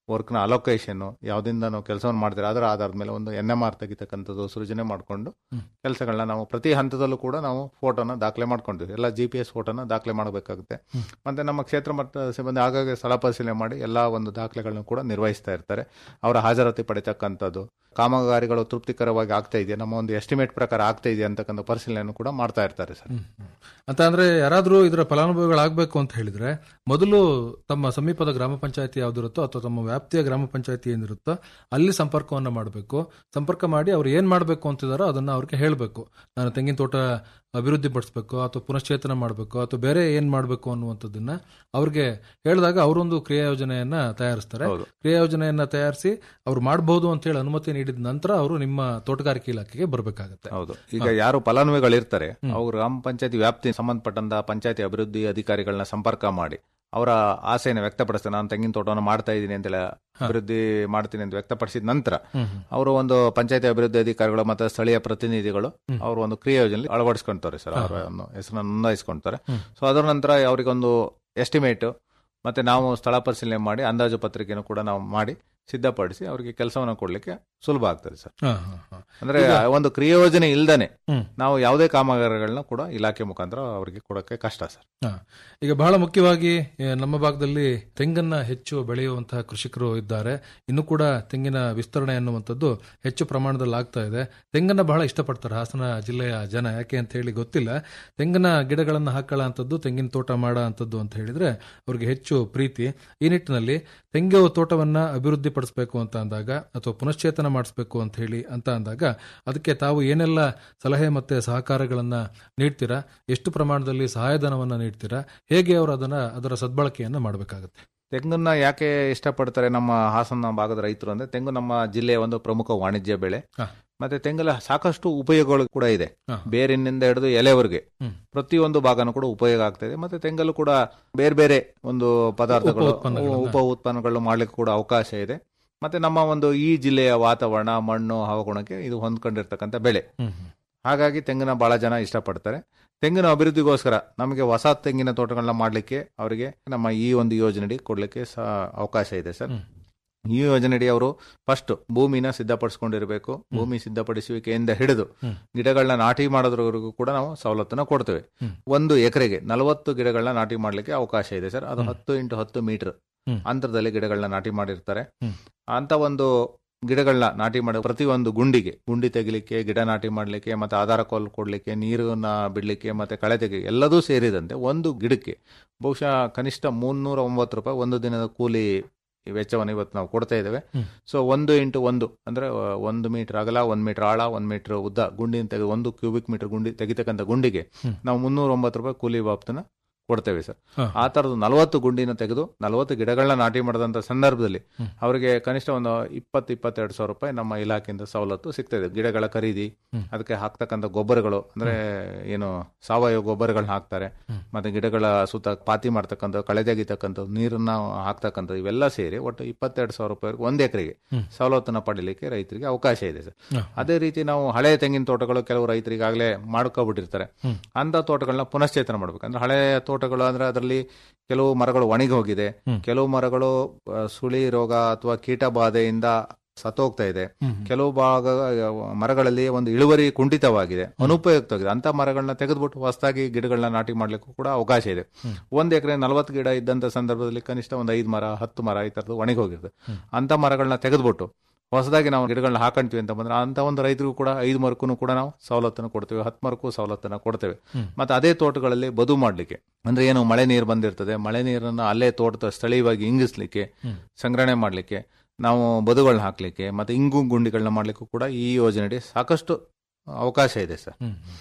ವರ್ಕ್ನ ಅಲೋಕೇಶನ್ ಯಾವ್ದಿಂದ ನಾವು ಕೆಲಸವನ್ನು ಮಾಡ್ತೀರಾ ಅದರ ಆಧಾರದ ಮೇಲೆ ಒಂದು ಎನ್ ಎಂ ಆರ್ ತೆಗಿತಕ್ಕಂಥದ್ದು ಸೃಜನೆ ಮಾಡಿಕೊಂಡು ಕೆಲಸಗಳನ್ನ ನಾವು ಪ್ರತಿ ಹಂತದಲ್ಲೂ ಕೂಡ ನಾವು ಫೋಟೋನ ದಾಖಲೆ ಮಾಡ್ಕೊಂಡಿವಿ ಎಲ್ಲ ಜಿ ಪಿ ಎಸ್ ಫೋಟೋನ ದಾಖಲೆ ಮಾಡಬೇಕಾಗುತ್ತೆ ಮತ್ತೆ ನಮ್ಮ ಕ್ಷೇತ್ರ ಮಟ್ಟ ಸಿಬ್ಬಂದಿ ಆಗಾಗ ಸ್ಥಳ ಪರಿಶೀಲನೆ ಮಾಡಿ ಎಲ್ಲ ಒಂದು ದಾಖಲೆಗಳನ್ನು ಕೂಡ ನಿರ್ವಹಿಸ್ತಾ ಇರ್ತಾರೆ ಅವರ ಹಾಜರಾತಿ ಪಡಿತಕ್ಕಂಥದ್ದು ಕಾಮಗಾರಿಗಳು ತೃಪ್ತಿಕರವಾಗಿ ಆಗ್ತಾ ಇದೆಯಾ ನಮ್ಮ ಒಂದು ಎಸ್ಟಿಮೇಟ್ ಪ್ರಕಾರ ಆಗ್ತಾ ಇದೆಯಾ ಅಂತಕ್ಕಂಥ ಪರಿಶೀಲನೆಯನ್ನು ಕೂಡ ಮಾಡ್ತಾ ಇರ್ತಾರೆ ಸರ್ ಅಂತ ಅಂದ್ರೆ ಯಾರಾದ್ರೂ ಇದರ ಫಲಾನುಭವಿಗಳಾಗಬೇಕು ಅಂತ ಹೇಳಿದ್ರೆ ಮೊದಲು ತಮ್ಮ ಸಮೀಪದ ಗ್ರಾಮ ಪಂಚಾಯತಿ ಯಾವ್ದಿರುತ್ತೋ ಅಥವಾ ತಮ್ಮ ವ್ಯಾಪ್ತಿಯ ಗ್ರಾಮ ಪಂಚಾಯತಿ ಏನಿರುತ್ತೋ ಅಲ್ಲಿ ಸಂಪರ್ಕವನ್ನ ಮಾಡಬೇಕು ಸಂಪರ್ಕ ಮಾಡಿ ಅವ್ರು ಏನ್ ಮಾಡಬೇಕು ಅಂತಿದಾರೋ ಅದನ್ನ ಅವ್ರಿಗೆ ಹೇಳಬೇಕು ನಾನು ತೆಂಗಿನ ತೋಟ ಅಭಿವೃದ್ಧಿ ಪಡಿಸ್ಬೇಕು ಅಥವಾ ಪುನಶ್ಚೇತನ ಮಾಡಬೇಕು ಅಥವಾ ಬೇರೆ ಏನ್ ಮಾಡಬೇಕು ಅನ್ನುವಂಥದ್ದನ್ನ ಅವ್ರಿಗೆ ಹೇಳಿದಾಗ ಅವರೊಂದು ಕ್ರಿಯಾ ಯೋಜನೆಯನ್ನ ತಯಾರಿಸ್ತಾರೆ ಕ್ರಿಯಾ ಯೋಜನೆಯನ್ನ ತಯಾರಿಸಿ ಅವ್ರು ಮಾಡಬಹುದು ಅಂತ ಹೇಳಿ ಅನುಮತಿ ನೀಡಿದ ನಂತರ ಅವರು ನಿಮ್ಮ ತೋಟಗಾರಿಕೆ ಇಲಾಖೆಗೆ ಬರಬೇಕಾಗುತ್ತೆ ಹೌದು ಈಗ ಯಾರು ಫಲಾನುಭವಿಗಳಿರ್ತಾರೆ ಅವ್ರು ಗ್ರಾಮ ಪಂಚಾಯತಿ ವ್ಯಾಪ್ತಿ ಸಂಬಂಧಪಟ್ಟಂತ ಪಂಚಾಯತಿ ಅಭಿವೃದ್ಧಿ ಅಧಿಕಾರಿಗಳನ್ನ ಸಂಪರ್ಕ ಮಾಡಿ ಅವರ ಆಸೆಯನ್ನು ವ್ಯಕ್ತಪಡಿಸ್ತಾರೆ ನಾನು ತೆಂಗಿನ ತೋಟವನ್ನು ಮಾಡ್ತಾ ಇದ್ದೀನಿ ಅಂತೇಳಿ ಅಭಿವೃದ್ಧಿ ಮಾಡ್ತೀನಿ ಅಂತ ವ್ಯಕ್ತಪಡಿಸಿದ ನಂತರ ಅವರು ಒಂದು ಪಂಚಾಯತಿ ಅಭಿವೃದ್ಧಿ ಅಧಿಕಾರಿಗಳು ಮತ್ತೆ ಸ್ಥಳೀಯ ಪ್ರತಿನಿಧಿಗಳು ಅವರು ಒಂದು ಕ್ರಿಯಾ ಯೋಜನೆ ಅಳವಡಿಸ್ಕೊಂತಾರೆ ಸರ್ ಅವರ ಒಂದು ಹೆಸರನ್ನು ನೋಂದಾಯಿಸ್ಕೊಂತಾರೆ ಸೊ ಅದರ ನಂತರ ಅವರಿಗೊಂದು ಎಸ್ಟಿಮೇಟ್ ಮತ್ತೆ ನಾವು ಸ್ಥಳ ಪರಿಶೀಲನೆ ಮಾಡಿ ಅಂದಾಜು ಪತ್ರಿಕೆಯನ್ನು ಕೂಡ ನಾವು ಮಾಡಿ ಸಿದ್ಧಪಡಿಸಿ ಅವರಿಗೆ ಕೆಲಸವನ್ನು ಕೊಡ್ಲಿಕ್ಕೆ ಸುಲಭ ಆಗ್ತದೆ ಸರ್ ಹಾ, ಹಾ, ಹಾ. ಅಂದ್ರೆ ಈಗ- ಒಂದು ಕ್ರಿಯೋಜನೆ ಇಲ್ದೇನೆ ಹ್ಮ್. ನಾವು ಯಾವುದೇ ಕಾಮಗಾರಿಗಳನ್ನ ಕೂಡ ಇಲಾಖೆ ಮುಖಾಂತರ ಅವರಿಗೆ ಕೊಡಕ್ಕೆ ಕಷ್ಟ ಸರ್ ಹಾ. ಈಗ ಬಹಳ ಮುಖ್ಯವಾಗಿ ಏ, ನಮ್ಮ ಭಾಗದಲ್ಲಿ ತೆಂಗನ್ನ ಹೆಚ್ಚು ಬೆಳೆಯುವಂತಹ ಕೃಷಿಕರು ಇದ್ದಾರೆ ಇನ್ನು ಕೂಡ ತೆಂಗಿನ ವಿಸ್ತರಣೆ ಅನ್ನುವಂಥದ್ದು ಹೆಚ್ಚು ಪ್ರಮಾಣದಲ್ಲಿ ಆಗ್ತಾ ಇದೆ ತೆಂಗನ್ನ ಬಹಳ ಇಷ್ಟಪಡ್ತಾರೆ ಹಾಸನ ಜಿಲ್ಲೆಯ ಜನ ಯಾಕೆ ಅಂತ ಹೇಳಿ ಗೊತ್ತಿಲ್ಲ ತೆಂಗಿನ ಗಿಡಗಳನ್ನ ಹಾಕೊಳ್ಳೋ ಅಂಥದ್ದು ತೆಂಗಿನ ತೋಟ ಮಾಡೋ ಅಂಥದ್ದು ಅಂತ ಹೇಳಿದ್ರೆ ಅವ್ರಿಗೆ ಹೆಚ್ಚು ಪ್ರೀತಿ ಈ ನಿಟ್ಟಿನಲ್ಲಿ ತೆಂಗು ತೋಟವನ್ನ ಅಭಿವೃದ್ಧಿ ಪಡಿಸಬೇಕು ಅಂತ ಅಂದಾಗ ಅಥವಾ ಪುನಶ್ಚೇತನ ಮಾಡಿಸ್ಬೇಕು ಅಂತ ಹೇಳಿ ಅಂತ ಅಂದಾಗ ಅದಕ್ಕೆ ತಾವು ಏನೆಲ್ಲ ಸಲಹೆ ಮತ್ತೆ ಸಹಕಾರಗಳನ್ನ ನೀಡ್ತೀರಾ ಎಷ್ಟು ಪ್ರಮಾಣದಲ್ಲಿ ಸಹಾಯಧನವನ್ನ ನೀಡ್ತೀರಾ ಹೇಗೆ ಅವರು ಅದನ್ನ ಅದರ ಸದ್ಬಳಕೆಯನ್ನ ಮಾಡಬೇಕಾಗುತ್ತೆ ತೆಂಗನ್ನ ಯಾಕೆ ಇಷ್ಟಪಡ್ತಾರೆ ನಮ್ಮ ಹಾಸನ ಭಾಗದ ರೈತರು ಅಂದ್ರೆ ತೆಂಗು ನಮ್ಮ ಜಿಲ್ಲೆಯ ಒಂದು ಪ್ರಮುಖ ವಾಣಿಜ್ಯ ಬೆಳೆ ಮತ್ತೆ ತೆಂಗಲ ಸಾಕಷ್ಟು ಉಪಯೋಗಗಳು ಕೂಡ ಇದೆ ಬೇರಿನಿಂದ ಹಿಡಿದು ಎಲೆವರೆಗೆ ಪ್ರತಿಯೊಂದು ಭಾಗನೂ ಕೂಡ ಉಪಯೋಗ ಆಗ್ತಾ ಇದೆ ಮತ್ತೆ ತೆಂಗಲು ಕೂಡ ಬೇರೆ ಬೇರೆ ಒಂದು ಪದಾರ್ಥಗಳು ಉಪ-ಉತ್ಪನ್ನಗಳನ್ನ. ಉಪ ಉತ್ಪನ್ನಗಳು ಮಾಡ್ಲಿಕ್ಕೆ ಕೂಡ ಅವಕಾಶ ಇದೆ ಮತ್ತೆ ನಮ್ಮ ಒಂದು ಈ ಜಿಲ್ಲೆಯ ವಾತಾವರಣ ಮಣ್ಣು ಹವಾಗುಣಕ್ಕೆ ಇದು ಹೊಂದ್ಕೊಂಡಿರ್ತಕ್ಕಂಥ ಬೆಳೆ ಹಾಗಾಗಿ ತೆಂಗಿನ ಬಹಳ ಜನ ಇಷ್ಟಪಡ್ತಾರೆ ತೆಂಗಿನ ಅಭಿವೃದ್ಧಿಗೋಸ್ಕರ ನಮಗೆ ಹೊಸ ತೆಂಗಿನ ತೋಟಗಳನ್ನ ಮಾಡಲಿಕ್ಕೆ ಅವರಿಗೆ ನಮ್ಮ ಈ ಒಂದು ಯೋಜನೆಡಿ ಕೊಡ್ಲಿಕ್ಕೆ ಸಹ ಅವಕಾಶ ಇದೆ ಸರ್ ಈ ಯೋಜನೆಡಿ ಅವರು ಫಸ್ಟ್ ಭೂಮಿನ ಸಿದ್ಧಪಡಿಸ್ಕೊಂಡಿರಬೇಕು ಭೂಮಿ ಸಿದ್ಧಪಡಿಸುವಿಕೆಯಿಂದ ಹಿಡಿದು ಗಿಡಗಳನ್ನ ನಾಟಿ ಮಾಡೋದ್ರವರೆಗೂ ಕೂಡ ನಾವು ಸವಲತ್ತನ್ನ ಕೊಡ್ತೇವೆ ಒಂದು ಎಕರೆಗೆ ನಲವತ್ತು ಗಿಡಗಳನ್ನ ನಾಟಿ ಮಾಡ್ಲಿಕ್ಕೆ ಅವಕಾಶ ಇದೆ ಸರ್ ಅದು ಹತ್ತು ಇಂಟು ಹತ್ತು ಮೀಟರ್ ಅಂತರದಲ್ಲಿ ಗಿಡಗಳನ್ನ ನಾಟಿ ಮಾಡಿರ್ತಾರೆ ಅಂತ ಒಂದು ಗಿಡಗಳನ್ನ ನಾಟಿ ಮಾಡಿ ಪ್ರತಿಯೊಂದು ಗುಂಡಿಗೆ ಗುಂಡಿ ತೆಗಿಲಿಕ್ಕೆ ಗಿಡ ನಾಟಿ ಮಾಡಲಿಕ್ಕೆ ಮತ್ತೆ ಆಧಾರ ಕೋಲ್ ಕೊಡ್ಲಿಕ್ಕೆ ನೀರನ್ನ ಬಿಡ್ಲಿಕ್ಕೆ ಮತ್ತೆ ಕಳೆ ತೆಗಿ ಎಲ್ಲದೂ ಸೇರಿದಂತೆ ಒಂದು ಗಿಡಕ್ಕೆ ಬಹುಶಃ ಕನಿಷ್ಠ ಮುನ್ನೂರ ಒಂಬತ್ತು ರೂಪಾಯಿ ಒಂದು ದಿನದ ಕೂಲಿ ವೆಚ್ಚವನ್ನು ಇವತ್ತು ನಾವು ಕೊಡ್ತಾ ಇದ್ದೇವೆ ಸೊ ಒಂದು ಇಂಟು ಒಂದು ಅಂದ್ರೆ ಆ, ಒಂದು ಮೀಟರ್ ಅಗಲ ಒಂದ್ ಮೀಟರ್ ಆಳ ಒಂದ್ ಮೀಟರ್ ಉದ್ದ ಗುಂಡಿನ ತೆಗೆದು ಒಂದು ಕ್ಯೂಬಿಕ್ ಮೀಟರ್ ಗುಂಡಿ ತೆಗಿತಕ್ಕಂಥ ಗುಂಡಿಗೆ ನಾವು ಮುನ್ನೂರ ಒಂಬತ್ತು ರೂಪಾಯಿ ಕೂಲಿ ಬಾಬ್ತನ ಕೊಡ್ತೇವೆ ಸರ್ ಹಾ. ಆ ತರದ್ದು ನಲವತ್ತು ಗುಂಡಿನ ತೆಗೆದು ನಲವತ್ತು ಗಿಡಗಳನ್ನ ನಾಟಿ ಮಾಡಿದಂತ ಸಂದರ್ಭದಲ್ಲಿ ಅವರಿಗೆ ಕನಿಷ್ಠ ಒಂದು ಇಪ್ಪತ್ತು ಇಪ್ಪತ್ತೆರಡು ಸಾವಿರ ರೂಪಾಯಿ ನಮ್ಮ ಇಲಾಖೆಯಿಂದ ಸವಲತ್ತು ಸಿಗ್ತಾ ಇದೆ ಗಿಡಗಳ ಖರೀದಿ ಅದಕ್ಕೆ ಹಾಕ್ತಕ್ಕಂಥ ಗೊಬ್ಬರಗಳು ಅಂದ್ರೆ ಏನು ಸಾವಯವ ಗೊಬ್ಬರಗಳನ್ನ ಹಾಕ್ತಾರೆ ಮತ್ತೆ ಗಿಡಗಳ ಸುತ್ತ ಪಾತಿ ಮಾಡ್ತಕ್ಕಂಥ ಕಳೆ ತೆಗಿತಕ್ಕಂಥ ನೀರನ್ನ ಹಾಕ್ತಕ್ಕಂಥ ಇವೆಲ್ಲ ಸೇರಿ ಒಟ್ಟು ಇಪ್ಪತ್ತೆರಡು ಸಾವಿರ ರೂಪಾಯಿ ಒಂದ್ ಎಕರೆಗೆ ಸವಲತ್ತನ್ನ ಪಡಿಲಿಕ್ಕೆ ರೈತರಿಗೆ ಅವಕಾಶ ಇದೆ ಸರ್ ಅದೇ ರೀತಿ ನಾವು ಹಳೆ ತೆಂಗಿನ ತೋಟಗಳು ಕೆಲವು ರೈತರಿಗಾಗಲೇ ಮಾಡ್ಕೊಬಿಟ್ಟಿರ್ತಾರೆ ಅಂತ ತೋಟಗಳನ್ನ ಪುನಶ್ಚೇತನ ಮಾಡ್ಬೇಕು ಅಂದ್ರೆ ಹಳೆ ತೋಟಗಳು ಅಂದ್ರೆ ಅದರಲ್ಲಿ ಕೆಲವು ಮರಗಳು ಒಣಗಿ ಹೋಗಿದೆ ಕೆಲವು ಮರಗಳು ಆ, ಸುಳಿ ರೋಗ ಅಥವಾ ಕೀಟ ಬಾಧೆಯಿಂದ ಸತ್ತೋಗ್ತಾ ಇದೆ ಕೆಲವು ಭಾಗ ಆ, ಮರಗಳಲ್ಲಿ ಒಂದು ಇಳುವರಿ ಕುಂಠಿತವಾಗಿದೆ ಅನುಪಯುಕ್ತವಾಗಿದೆ ಅಂತ ಮರಗಳನ್ನ ತೆಗೆದ್ಬಿಟ್ಟು ಹೊಸದಾಗಿ ಗಿಡಗಳನ್ನ ನಾಟಿ ಮಾಡ್ಲಿಕ್ಕೂ ಕೂಡ ಅವಕಾಶ ಇದೆ ಒಂದ್ ಎಕರೆ ನಲವತ್ತು ಗಿಡ ಇದ್ದಂತ ಸಂದರ್ಭದಲ್ಲಿ ಕನಿಷ್ಠ ಒಂದು ಐದು ಮರ ಹತ್ತು ಮರ ಈ ತರದ್ದು ಒಣಗಿ ಹೋಗಿರುತ್ತೆ ಅಂತ ಮರಗಳನ್ನ ತೆಗೆದ್ಬಿಟ್ಟು ಹೊಸದಾಗಿ ನಾವು ಗಿಡಗಳನ್ನ ಹಾಕೊಂತೀವಿ ಅಂತ ಬಂದ್ರೆ ಅಂತ ಒಂದು ರೈತರಿಗೂ ಕೂಡ ಐದು ಮರಕ್ಕೂ ಕೂಡ ನಾವು ಸವಲತ್ತನ್ನು ಕೊಡ್ತೇವೆ ಹತ್ತು ಮರಕ್ಕೂ ಸವಲತ್ತನ್ನು ಕೊಡ್ತೇವೆ ಮತ್ತೆ ಅದೇ ತೋಟಗಳಲ್ಲಿ ಬದು ಮಾಡ್ಲಿಕ್ಕೆ ಅಂದ್ರೆ ಏನು ಮಳೆ ನೀರು ಬಂದಿರ್ತದೆ ಮಳೆ ನೀರನ್ನ ಅಲ್ಲೇ ತೋಟದ ಸ್ಥಳೀಯವಾಗಿ ಇಂಗಿಸ್ಲಿಕ್ಕೆ ಸಂಗ್ರಹಣೆ ಮಾಡ್ಲಿಕ್ಕೆ ನಾವು ಬದುಗಳನ್ನ ಹಾಕ್ಲಿಕ್ಕೆ ಮತ್ತೆ ಇಂಗು ಗುಂಡಿಗಳನ್ನ ಮಾಡ್ಲಿಕ್ಕೂ ಕೂಡ ಈ ಯೋಜನೆಯಡಿ ಸಾಕಷ್ಟು ಅವಕಾಶ ಇದೆ ಸರ್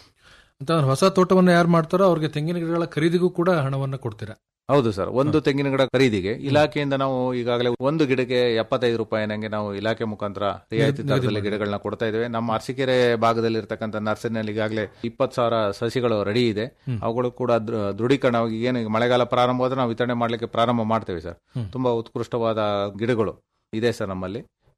ಅಂತ ಅಂದ್ರೆ ಹೊಸ ತೋಟವನ್ನ ಯಾರು ಮಾಡ್ತಾರೋ ಅವ್ರಿಗೆ ತೆಂಗಿನ ಗಿಡಗಳ ಖರೀದಿಗೂ ಕೂಡ ಹಣವನ್ನ ಕೊಡ್ತೀರಾ ಹೌದು ಸರ್ ಒಂದು ತೆಂಗಿನ ಗಿಡ ಖರೀದಿಗೆ ಇಲಾಖೆಯಿಂದ ನಾವು ಈಗಾಗಲೇ ಒಂದು ಗಿಡಕ್ಕೆ ಎಪ್ಪತ್ತೈದು ರೂಪಾಯಿನಂಗೆ ನಾವು ಇಲಾಖೆ ಮುಖಾಂತರ ರಿಯಾಯಿತಿ ನಿಗದಿ ದರದಲ್ಲಿ ಮಾಡಿ. ಗಿಡಗಳನ್ನ ಕೊಡ್ತಾ ಇದ್ದೇವೆ ನಮ್ಮ ಅರಸೀಕೆರೆ ಭಾಗದಲ್ಲಿ ಇರತಕ್ಕಂಥ ನರ್ಸರಿನಲ್ಲಿ ಈಗಾಗಲೇ ಇಪ್ಪತ್ತು ಸಾವಿರ ಸಸಿಗಳು ರೆಡಿ ಇದೆ ಅವುಗಳು ಕೂಡ ದೃ- ದೃಢೀಕರಣವಾಗಿ ಏನು ಈಗ ಮಳೆಗಾಲ ಪ್ರಾರಂಭವಾದ್ರೆ ನಾವು ವಿತರಣೆ ಮಾಡ್ಲಿಕ್ಕೆ ಪ್ರಾರಂಭ ಮಾಡ್ತೇವೆ ಸರ್ ಹ್ಮ್. ತುಂಬಾ ಉತ್ಕೃಷ್ಟವಾದ ಗಿಡಗಳು ಇದೆ ಸರ್ ನಮ್ಮಲ್ಲಿ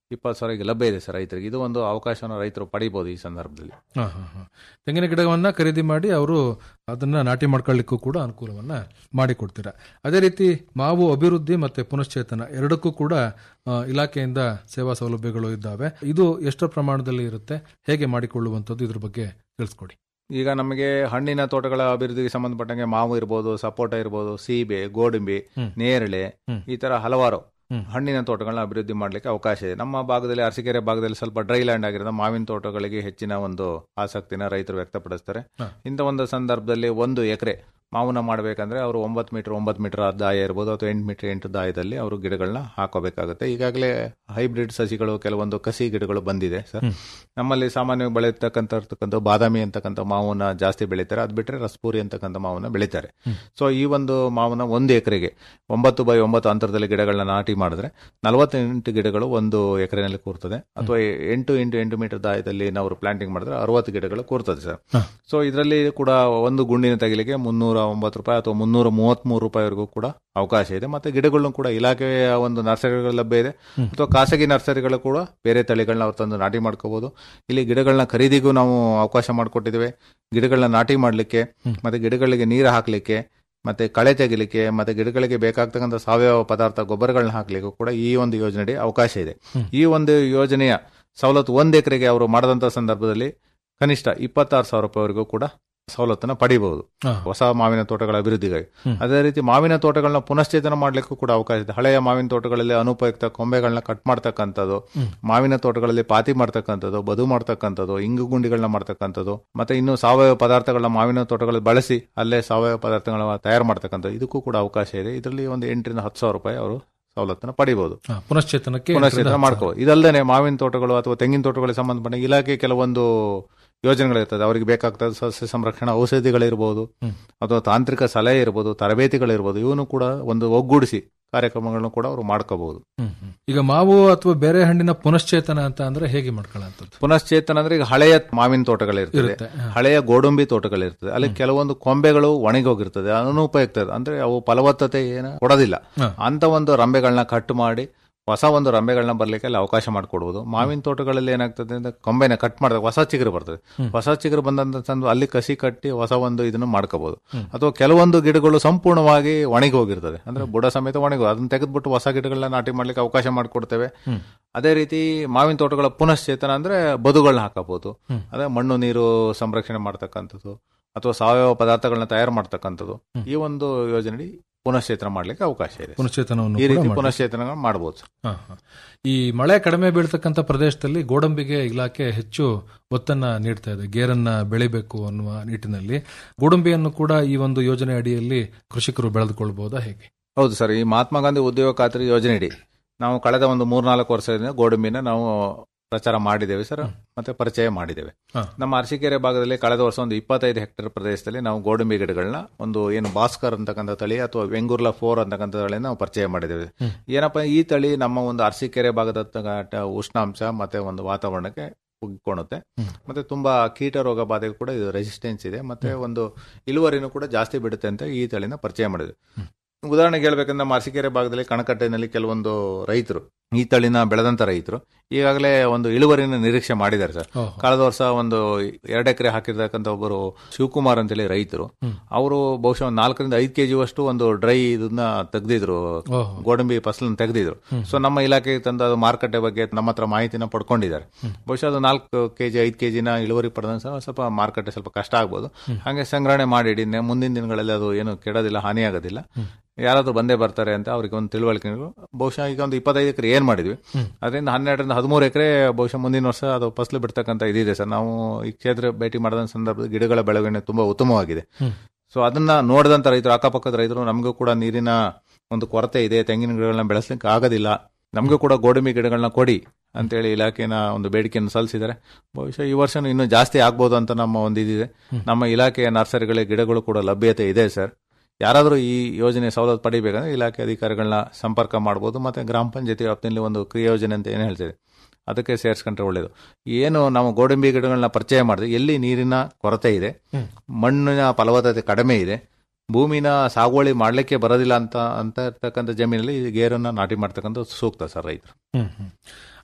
ಇಪ್ಪತ್ತು ಸಾವಿರಕ್ಕೆ ಲಭ್ಯ ಇದೆ ಸರ್ ರೈತರಿಗೆ ಇದು ಒಂದು ಅವಕಾಶವನ್ನು ರೈತರು ಪಡಿಬಹುದು ಈ ಸಂದರ್ಭದಲ್ಲಿ ಹಾ, ಹಾ, ಹಾ. ತೆಂಗಿನ ಗಿಡವನ್ನ ಖರೀದಿ ಮಾಡಿ ಅವರು ಅದನ್ನ ನಾಟಿ ಮಾಡ್ಕೊಳ್ಳಿಕ್ಕೂ ಕೂಡ ಅನುಕೂಲವನ್ನ ಮಾಡಿಕೊಡ್ತೀರಾ ಅದೇ ರೀತಿ ಮಾವು ಅಭಿವೃದ್ಧಿ ಮತ್ತೆ ಪುನಶ್ಚೇತನ ಎರಡಕ್ಕೂ ಕೂಡ ಆ, ಇಲಾಖೆಯಿಂದ ಸೇವಾ ಸೌಲಭ್ಯಗಳು ಇದ್ದಾವೆ ಇದು ಎಷ್ಟು ಪ್ರಮಾಣದಲ್ಲಿ ಇರುತ್ತೆ ಹೇಗೆ ಮಾಡಿಕೊಳ್ಳುವಂಥದ್ದು ಇದ್ರ ಬಗ್ಗೆ ತಿಳಿಸ್ಕೊಡಿ ಈಗ ನಮಗೆ ಹಣ್ಣಿನ ತೋಟಗಳ ಅಭಿವೃದ್ಧಿಗೆ ಸಂಬಂಧಪಟ್ಟಂಗೆ ಮಾವು ಇರ್ಬೋದು ಸಪೋಟ ಇರ್ಬೋದು ಸೀಬೆ ಗೋಡಂಬಿ ಹ್ಮ್. ನೇರಳೆ ಹ್ಮ್. ಈ ತರ ಹಲವಾರು ಹ್ಮ್. ಹಣ್ಣಿನ ತೋಟಗಳನ್ನ ಅಭಿವೃದ್ಧಿ ಮಾಡಲಿಕ್ಕೆ ಅವಕಾಶ ಇದೆ ನಮ್ಮ ಭಾಗದಲ್ಲಿ ಅರಸೀಕೆರೆ ಭಾಗದಲ್ಲಿ ಸ್ವಲ್ಪ ಡ್ರೈ ಲ್ಯಾಂಡ್ ಆಗಿರೋದು ಮಾವಿನ ತೋಟಗಳಿಗೆ ಹೆಚ್ಚಿನ ಒಂದು ಆಸಕ್ತಿನ ರೈತರು ವ್ಯಕ್ತಪಡಿಸ್ತಾರೆ ಹ. ಇಂಥ ಒಂದು ಸಂದರ್ಭದಲ್ಲಿ ಒಂದು ಎಕರೆ ಮಾವನ್ನ ಮಾಡಬೇಕಂದ್ರೆ ಅವರು ಒಂಬತ್ತು ಮೀಟರ್ ಒಂಬತ್ತು ಮೀಟರ್ ದಾಯ ಇರ್ಬೋದು ಅಥವಾ ಎಂಟು ಮೀಟರ್ ಎಂಟು ದಾಯದಲ್ಲಿ ಅವರು ಗಿಡಗಳನ್ನ ಹಾಕೋಬೇಕಾಗುತ್ತೆ ಈಗಾಗಲೇ ಹೈಬ್ರಿಡ್ ಸಸಿಗಳು ಕೆಲವೊಂದು ಕಸಿ ಗಿಡಗಳು ಬಂದಿದೆ ಸರ್ ಹ್ಮ್. ನಮ್ಮಲ್ಲಿ ಸಾಮಾನ್ಯವಾಗಿ ಬೆಳೆಯತಕ್ಕಂಥ ಇರ್ತಕ್ಕಂಥ ಬಾದಾಮಿ ಅಂತಕ್ಕಂಥ ಮಾವನ್ನ ಜಾಸ್ತಿ ಬೆಳೀತಾರೆ ಅದು ಬಿಟ್ಟರೆ ರಸ್ಪೂರಿ ಅಂತಕ್ಕಂಥ ಮಾವನ್ನ ಬೆಳೀತಾರೆ ಹ್ಮ್. ಸೊ ಈ ಒಂದು ಮಾವನ್ನ ಒಂದು ಎಕರೆಗೆ ಒಂಬತ್ತು ಬೈ ಒಂಬತ್ತು ಅಂತರದಲ್ಲಿ ಗಿಡಗಳನ್ನ ನಾಟಿ ಮಾಡಿದ್ರೆ ನಲವತ್ತೆಂಟು ಗಿಡಗಳು ಒಂದು ಎಕರೆನಲ್ಲಿ ಕೂರ್ತದೆ ಅಥವಾ ಎಂಟು ಇಂಟು ಎಂಟು ಮೀಟರ್ ದಾಯದಲ್ಲಿ ನಾವು ಪ್ಲಾಂಟಿಂಗ್ ಮಾಡಿದ್ರೆ ಅರವತ್ತು ಗಿಡಗಳು ಕೂರ್ತದೆ ಸರ್ ಹ. ಸೊ ಇದರಲ್ಲಿ ಕೂಡ ಒಂದು ಗುಂಡಿನ ತೆಗಿಲಿಕ್ಕೆ ಮುನ್ನೂರ ಒಂಬತ್ತು ರೂಪಾಯಿ ಅಥವಾ ಮುನ್ನೂರ ಮೂವತ್ಮೂರು ರೂಪಾಯಿವರೆಗೂ ಕೂಡ ಅವಕಾಶ ಇದೆ ಮತ್ತೆ ಗಿಡಗಳನ್ನು ಕೂಡ ಇಲಾಖೆಯ ಒಂದು ನರ್ಸರಿಗಳು ಲಭ್ಯ ಇದೆ ಹ್ಮ್. ಅಥವಾ ಖಾಸಗಿ ನರ್ಸರಿಗಳು ಕೂಡ ಬೇರೆ ತಳಿಗಳನ್ನ ಅವ್ರು ತಂದು ನಾಟಿ ಮಾಡ್ಕೋಬಹುದು ಇಲ್ಲಿ ಗಿಡಗಳನ್ನ ಖರೀದಿಗೂ ನಾವು ಅವಕಾಶ ಮಾಡಿಕೊಟ್ಟಿದ್ದೇವೆ ಗಿಡಗಳನ್ನ ನಾಟಿ ಮಾಡಲಿಕ್ಕೆ ಹ್ಮ್. ಮತ್ತೆ ಗಿಡಗಳಿಗೆ ನೀರು ಹಾಕಲಿಕ್ಕೆ ಮತ್ತೆ ಕಳೆ ತೆಗಿಲಿಕ್ಕೆ ಮತ್ತೆ ಗಿಡಗಳಿಗೆ ಬೇಕಾಗ್ತಕ್ಕಂಥ ಸಾವಯವ ಪದಾರ್ಥ ಗೊಬ್ಬರಗಳನ್ನ ಹಾಕ್ಲಿಕ್ಕೂ ಕೂಡ ಈ ಒಂದು ಯೋಜನೆಯಡಿ ಅವಕಾಶ ಇದೆ ಹ್ಮ್. ಈ ಒಂದು ಯೋಜನೆಯ ಸವಲತ್ತು ಒಂದ್ ಎಕರೆಗೆ ಅವರು ಮಾಡದಂತ ಸಂದರ್ಭದಲ್ಲಿ ಕನಿಷ್ಠ ಇಪ್ಪತ್ತಾರು ಸಾವಿರ ರೂಪಾಯಿವರೆಗೂ ಕೂಡ ಸವಲತ್ತನ್ನ ಪಡಿಬಹುದು ಹಾ. ಹೊಸ ಮಾವಿನ ತೋಟಗಳ ಅಭಿವೃದ್ಧಿಗಾಗಿ ಹ್ಮ್. ಅದೇ ರೀತಿ ಮಾವಿನ ತೋಟಗಳನ್ನ ಪುನಶ್ಚೇತನ ಮಾಡ್ಲಿಕ್ಕೂ ಕೂಡ ಅವಕಾಶ ಇದೆ ಹಳೆಯ ಮಾವಿನ ತೋಟಗಳಲ್ಲಿ ಅನುಪಯುಕ್ತ ಕೊಂಬೆಗಳನ್ನ ಕಟ್ ಮಾಡ್ತಕ್ಕಂಥದ್ದು ಹ್ಮ್. ಮಾವಿನ ತೋಟಗಳಲ್ಲಿ ಪಾತಿ ಮಾಡ್ತಕ್ಕಂಥದ್ದು ಬದು ಮಾಡ್ತಕ್ಕಂಥದ್ದು ಇಂಗು ಗುಂಡಿಗಳನ್ನ ಮಾಡ್ತಕ್ಕಂಥದ್ದು ಮತ್ತೆ ಇನ್ನು ಸಾವಯವ ಪದಾರ್ಥಗಳನ್ನ ಮಾವಿನ ತೋಟಗಳಲ್ಲಿ ಬಳಸಿ ಅಲ್ಲೇ ಸಾವಯವ ಪದಾರ್ಥಗಳನ್ನ ತಯಾರು ಮಾಡ್ತಕ್ಕಂಥದ್ದು ಇದಕ್ಕೂ ಕೂಡ ಅವಕಾಶ ಇದೆ ಇದರಲ್ಲಿ ಒಂದು ಎಂಟರಿಂದ ಹತ್ತು ಸಾವಿರ ರೂಪಾಯಿ ಅವರು ಸವಲತ್ತನ್ನು ಪಡಿಬಹುದು ಹಾ, ಪುನಶ್ಚೇತನಕ್ಕೆ ಪುನಶ್ಚೇತನ ಎಂಟರಿಂದ ಮಾಡ್ಕೋಬಹುದು ಇದಲ್ಲದೆ ಮಾವಿನ ತೋಟಗಳು ಅಥವಾ ತೆಂಗಿನ ತೋಟಗಳಿಗೆ ಸಂಬಂಧಪಟ್ಟ ಇಲಾಖೆ ಕೆಲವೊಂದು ಯೋಜನೆಗಳಿರ್ತದೆ ಅವರಿಗೆ ಬೇಕಾಗ್ತದೆ ಸಸ್ಯ ಸಂರಕ್ಷಣಾ ಔಷಧಿಗಳಿರ್ಬೋದು ಹ್ಮ್. ಅಥವಾ ತಾಂತ್ರಿಕ ಸಲಹೆ ಇರ್ಬೋದು ತರಬೇತಿಗಳಿರ್ಬೋದು ಇವನು ಕೂಡ ಒಂದು ಒಗ್ಗೂಡಿಸಿ ಕಾರ್ಯಕ್ರಮಗಳನ್ನು ಕೂಡ ಅವರು ಮಾಡ್ಕೋಬಹುದು ಹ್ಮ್, ಹ್ಮ್. ಈಗ ಮಾವು ಅಥವಾ ಬೇರೆ ಹಣ್ಣಿನ ಪುನಶ್ಚೇತನ ಅಂತ ಅಂದ್ರೆ ಹೇಗೆ ಮಾಡ್ಕೊಳ್ಳೋಂಥದ್ದು ಪುನಶ್ಚೇತನ ಅಂದ್ರೆ ಈಗ ಹಳೆಯ ಮಾವಿನ ತೋಟಗಳಿರ್ತದೆ ಇರುತ್ತೆ, ಹಾ. ಹಳೆಯ ಗೋಡಂಬಿ ತೋಟಗಳಿರ್ತದೆ ಅಲ್ಲಿ ಕೆಲವೊಂದು ಕೊಂಬೆಗಳು ಒಣಗೋಗಿರ್ತದೆ ಅನುಪಯುಕ್ತ ಅಂದ್ರೆ ಅವು ಫಲವತ್ತತೆ ಏನು ಕೊಡೋದಿಲ್ಲ ಹಾ. ಅಂತ ಒಂದು ರಂಬೆಗಳನ್ನ ಕಟ್ ಮಾಡಿ ಹೊಸ ಒಂದು ರಂಬೆಗಳನ್ನ ಬರ್ಲಿಕ್ಕೆ ಅಲ್ಲಿ ಅವಕಾಶ ಮಾಡಿಕೊಡುವುದು ಮಾವಿನ ತೋಟಗಳಲ್ಲಿ ಏನಾಗ್ತದೆ ಅಂದ್ರೆ ಕೊಂಬೆನ ಕಟ್ ಮಾಡಿದಾಗ ಹೊಸ ಚಿಗುರು ಬರ್ತದೆ ಹ್ಮ್. ಹೊಸ ಚಿಗುರು ಬಂದಂತ ಸಂದರ್ಭ ಅಲ್ಲಿ ಕಸಿ ಕಟ್ಟಿ ಹೊಸ ಒಂದು ಇದನ್ನು ಮಾಡ್ಕೋಬಹುದು ಹ್ಮ್. ಅಥವಾ ಕೆಲವೊಂದು ಗಿಡಗಳು ಸಂಪೂರ್ಣವಾಗಿ ಒಣಗಿ ಹೋಗಿರ್ತದೆ ಅಂದ್ರೆ ಬುಡ ಸಮೇತ ಒಣಗಿ ಅದನ್ನ ತೆಗೆದ್ಬಿಟ್ಟು ಹೊಸ ಗಿಡಗಳನ್ನ ನಾಟಿ ಮಾಡ್ಲಿಕ್ಕೆ ಅವಕಾಶ ಮಾಡಿಕೊಡ್ತೇವೆ ಹ್ಮ್. ಅದೇ ರೀತಿ ಮಾವಿನ ತೋಟಗಳ ಪುನಶ್ಚೇತನ ಅಂದ್ರೆ ಬದುಗಳನ್ನ ಹಾಕಬಹುದು ಹ್ಮ್. ಅದೇ ಮಣ್ಣು ನೀರು ಸಂರಕ್ಷಣೆ ಮಾಡ್ತಕ್ಕಂಥದ್ದು ಅಥವಾ ಸಾವಯವ ಪದಾರ್ಥಗಳನ್ನ ತಯಾರು ಮಾಡ್ತಕ್ಕಂಥದ್ದು ಹ್ಮ್. ಈ ಒಂದು ಯೋಜನೆ ಪುನಶ್ಚೇತನ ಮಾಡ್ಲಿಕ್ಕೆ ಅವಕಾಶ ಇದೆ ಪುನಶ್ಚೇತನವನ್ನು ಈ ಕೂಡ ರೀತಿ ಮಾಡ್ಲಿಕ್ಕೆ. ಪುನಶ್ಚೇತನ ಮಾಡಬಹುದು ಹಾ, ಹಾ. ಈ ಮಳೆ ಕಡಿಮೆ ಬೀಳ್ತಕ್ಕಂಥ ಪ್ರದೇಶದಲ್ಲಿ ಗೋಡಂಬಿಗೆ ಇಲಾಖೆ ಹೆಚ್ಚು ಒತ್ತನ್ನ ನೀಡ್ತಾ ಇದೆ ಗೇರನ್ನ ಬೆಳಿಬೇಕು ಅನ್ನುವ ನಿಟ್ಟಿನಲ್ಲಿ ಗೋಡಂಬಿಯನ್ನು ಕೂಡ ಈ ಒಂದು ಯೋಜನೆ ಅಡಿಯಲ್ಲಿ ಕೃಷಿಕರು ಬೆಳೆದುಕೊಳ್ಬಹುದಾ ಹೇಗೆ ಹೌದು ಸರ್ ಈ ಮಹಾತ್ಮ ಗಾಂಧಿ ಉದ್ಯೋಗ ಖಾತ್ರಿ ಯೋಜನೆ ಇಡಿ ನಾವು ಕಳೆದ ಒಂದು ಮೂರ್ನಾಲ್ಕು ವರ್ಷದಿಂದ ಗೋಡಂಬಿನ ನಾವು ಪ್ರಚಾರ ಮಾಡಿದ್ದೇವೆ ಸರ್ ಮತ್ತೆ ಪರಿಚಯ ಮಾಡಿದ್ದೇವೆ ಹಾ. ನಮ್ಮ ಅರಸೀಕೆರೆ ಭಾಗದಲ್ಲಿ ಕಳೆದ ವರ್ಷ ಒಂದು ಇಪ್ಪತ್ತೈದು ಹೆಕ್ಟೇರ್ ಪ್ರದೇಶದಲ್ಲಿ ನಾವು ಗೋಡಂಬಿ ಗಿಡಗಳನ್ನ ಒಂದು ಏನು ಭಾಸ್ಕರ್ ಅಂತಕ್ಕಂಥ ತಳಿ ಅಥವಾ ವೆಂಗುರ್ಲಾ ಫೋರ್ ಅಂತಕ್ಕಂಥ ತಳಿ ನಾವು ಪರಿಚಯ ಮಾಡಿದ್ದೇವೆ ಹ್ಮ್. ಏನಪ್ಪಾ ಈ ತಳಿ ನಮ್ಮ ಒಂದು ಅರಸೀಕೆರೆ ಭಾಗದ ತ- ಉಷ್ಣಾಂಶ ಮತ್ತೆ ಒಂದು ವಾತಾವರಣಕ್ಕೆ ಒಗ್ಗಿಕೊಳ್ಳುತ್ತೆ ಹ್ಮ್. ಮತ್ತೆ ತುಂಬಾ ಕೀಟ ರೋಗ ಬಾಧೆಗೂ ಕೂಡ ಇದು ರೆಸಿಸ್ಟೆನ್ಸ್ ಇದೆ ಮತ್ತೆ ಒಂದು ಇಳುವರಿನೂ ಕೂಡ ಜಾಸ್ತಿ ಬಿಡುತ್ತೆ ಅಂತ ಈ ತಳಿನ ಪರಿಚಯ ಮಾಡಿದ್ವಿ ಉದಾಹರಣೆಗೆ ಹೇಳ್ಬೇಕಂದ್ರೆ ನಮ್ಮ ಅರಸೀಕೆರೆ ಭಾಗದಲ್ಲಿ ಕಣಕಟ್ಟೆನಲ್ಲಿ ಕೆಲವೊಂದು ರೈತರು ಈ ತಳಿನ ಬೆಳೆದಂತ ರೈತರು ಈಗಾಗಲೇ ಒಂದು ಇಳುವರಿನ ನಿರೀಕ್ಷೆ ಮಾಡಿದ್ದಾರೆ ಸರ್ ಓಹೋ. ಕಳೆದ ವರ್ಷ ಒಂದು ಎರಡು ಎಕರೆ ಹಾಕಿರ್ತಕ್ಕಂಥ ಒಬ್ಬರು ಶಿವಕುಮಾರ್ ಅಂತೇಳಿ ರೈತರು ಹ್ಮ್. ಅವರು ಬಹುಶಃ ಒಂದು ನಾಲ್ಕರಿಂದ ಐದು ಕೆಜಿ ಅಷ್ಟು ಒಂದು ಡ್ರೈ ಇದನ್ನ ತೆಗೆದಿದ್ರು ಓಹೋ. ಗೋಡಂಬಿ ಫಸಲನ್ನು ತೆಗೆದಿದ್ರು ಹ್ಮ್. ಸೊ ನಮ್ಮ ಇಲಾಖೆಗೆ ತಂದು ಅದು ಮಾರುಕಟ್ಟೆ ಬಗ್ಗೆ ನಮ್ಮ ಹತ್ರ ಮಾಹಿತಿನ ಪಡ್ಕೊಂಡಿದ್ದಾರೆ ಹ್ಮ್. ಬಹುಶಃ ಅದು ನಾಲ್ಕು ಕೆಜಿ ಐದು ಕೆಜಿನ ಇಳುವರಿ ಪಡೆದ ಸಹ ಸ್ವಲ್ಪ ಮಾರುಕಟ್ಟೆ ಸ್ವಲ್ಪ ಕಷ್ಟ ಆಗ್ಬೋದು ಹ್ಮ್. ಹಾಗೆ ಸಂಗ್ರಹಣೆ ಮಾಡಿ ಇಡಿ. ನೆ- ಮುಂದಿನ ದಿನಗಳಲ್ಲಿ ಅದು ಏನು ಕೆಡೋದಿಲ್ಲ ಹಾನಿಯಾಗೋದಿಲ್ಲ ಹ್ಮ್. ಯಾರಾದ್ರೂ ಬಂದೇ ಬರ್ತಾರೆ ಅಂತ ಅವ್ರಿಗೆ ಒಂದು ತಿಳುವಳಿಕೆ ನೀಡು. ಬಹುಶಃ ಈಗ ಒಂದು ಇಪ್ಪತ್ತೈದು ಎಕರೆ ಏನ್ ಮಾಡಿದ್ವಿ ಹ್ಮ್. ಅದರಿಂದ ಹನ್ನೆರಡರಿಂದ ಹದಿಮೂರು ಎಕರೆ ಬಹುಶಃ ಮುಂದಿನ ವರ್ಷ ಅದು ಫಸಲು ಬಿಡ್ತಕ್ಕಂಥ ಇದಿದೆ ಸರ್ ನಾವು ಈ ಕ್ಷೇತ್ರ ಭೇಟಿ ಮಾಡಿದ ಸಂದರ್ಭದಲ್ಲಿ ಗಿಡಗಳ ಬೆಳವಣಿಗೆ ತುಂಬಾ ಉತ್ತಮವಾಗಿದೆ ಹ್ಮ್. ಸೊ ಅದನ್ನ ನೋಡಿದಂತ ರೈತರು ಅಕ್ಕಪಕ್ಕದ ರೈತರು ನಮಗೂ ಕೂಡ ನೀರಿನ ಒಂದು ಕೊರತೆ ಇದೆ ತೆಂಗಿನ ಗಿಡಗಳನ್ನ ಬೆಳೆಸಲಿಕ್ಕೆ ಆಗೋದಿಲ್ಲ ನಮಗೂ ಕೂಡ ಗೋಡಂಬಿ ಗಿಡಗಳನ್ನ ಕೊಡಿ ಅಂತೇಳಿ ಇಲಾಖೆನ ಒಂದು ಬೇಡಿಕೆಯನ್ನು ಸಲ್ಲಿಸಿದ್ದಾರೆ ಬಹುಶಃ ಈ ವರ್ಷನೂ ಇನ್ನೂ ಜಾಸ್ತಿ ಆಗ್ಬೋದು ಅಂತ ನಮ್ಮ ಒಂದು ಇದಿದೆ ಹ್ಮ್. ನಮ್ಮ ನಮ್ಮ ಇಲಾಖೆಯ ನರ್ಸರಿಗಳಿಗೆ ಗಿಡಗಳು ಕೂಡ ಲಭ್ಯತೆ ಇದೆ ಸರ್ ಯಾರಾದರೂ ಈ ಯೋಜನೆ ಸವಲತ್ತು ಪಡಿಬೇಕಂದ್ರೆ ಇಲಾಖೆ ಅಧಿಕಾರಿಗಳನ್ನ ಸಂಪರ್ಕ ಮಾಡ್ಬೋದು ಮತ್ತೆ ಗ್ರಾಮ ಪಂಚಾಯತಿ ವ್ಯಾಪ್ತಿಯಲ್ಲಿ ಒಂದು ಕ್ರಿಯಾ ಯೋಜನೆ ಅಂತ ಏನು ಹೇಳ್ತಿದೆ ಅದಕ್ಕೆ ಸೇರಿಸ್ಕೊಂಡ್ರೆ ಒಳ್ಳೇದು ಏನು ನಾವು ಗೋಡಂಬಿ ಗಿಡಗಳನ್ನ ಪರಿಚಯ ಮಾಡಿದ್ರೆ ಎಲ್ಲಿ ನೀರಿನ ಕೊರತೆ ಇದೆ ಹ್ಮ್. ಮಣ್ಣಿನ ಫಲವತ್ತತೆ ಕಡಿಮೆ ಇದೆ ಭೂಮಿನ ಸಾಗುವಳಿ ಮಾಡ್ಲಿಕ್ಕೆ ಬರೋದಿಲ್ಲ ಅಂತ ಅಂತ ಇರ್ತಕ್ಕಂಥ ಜಮೀನಲ್ಲಿ ಈ ಗೇರನ್ನ ನಾಟಿ ಮಾಡ್ತಕ್ಕಂಥ ಸೂಕ್ತ ಸರ್ ರೈತರು ಹ್ಮ್, ಹ್ಮ್.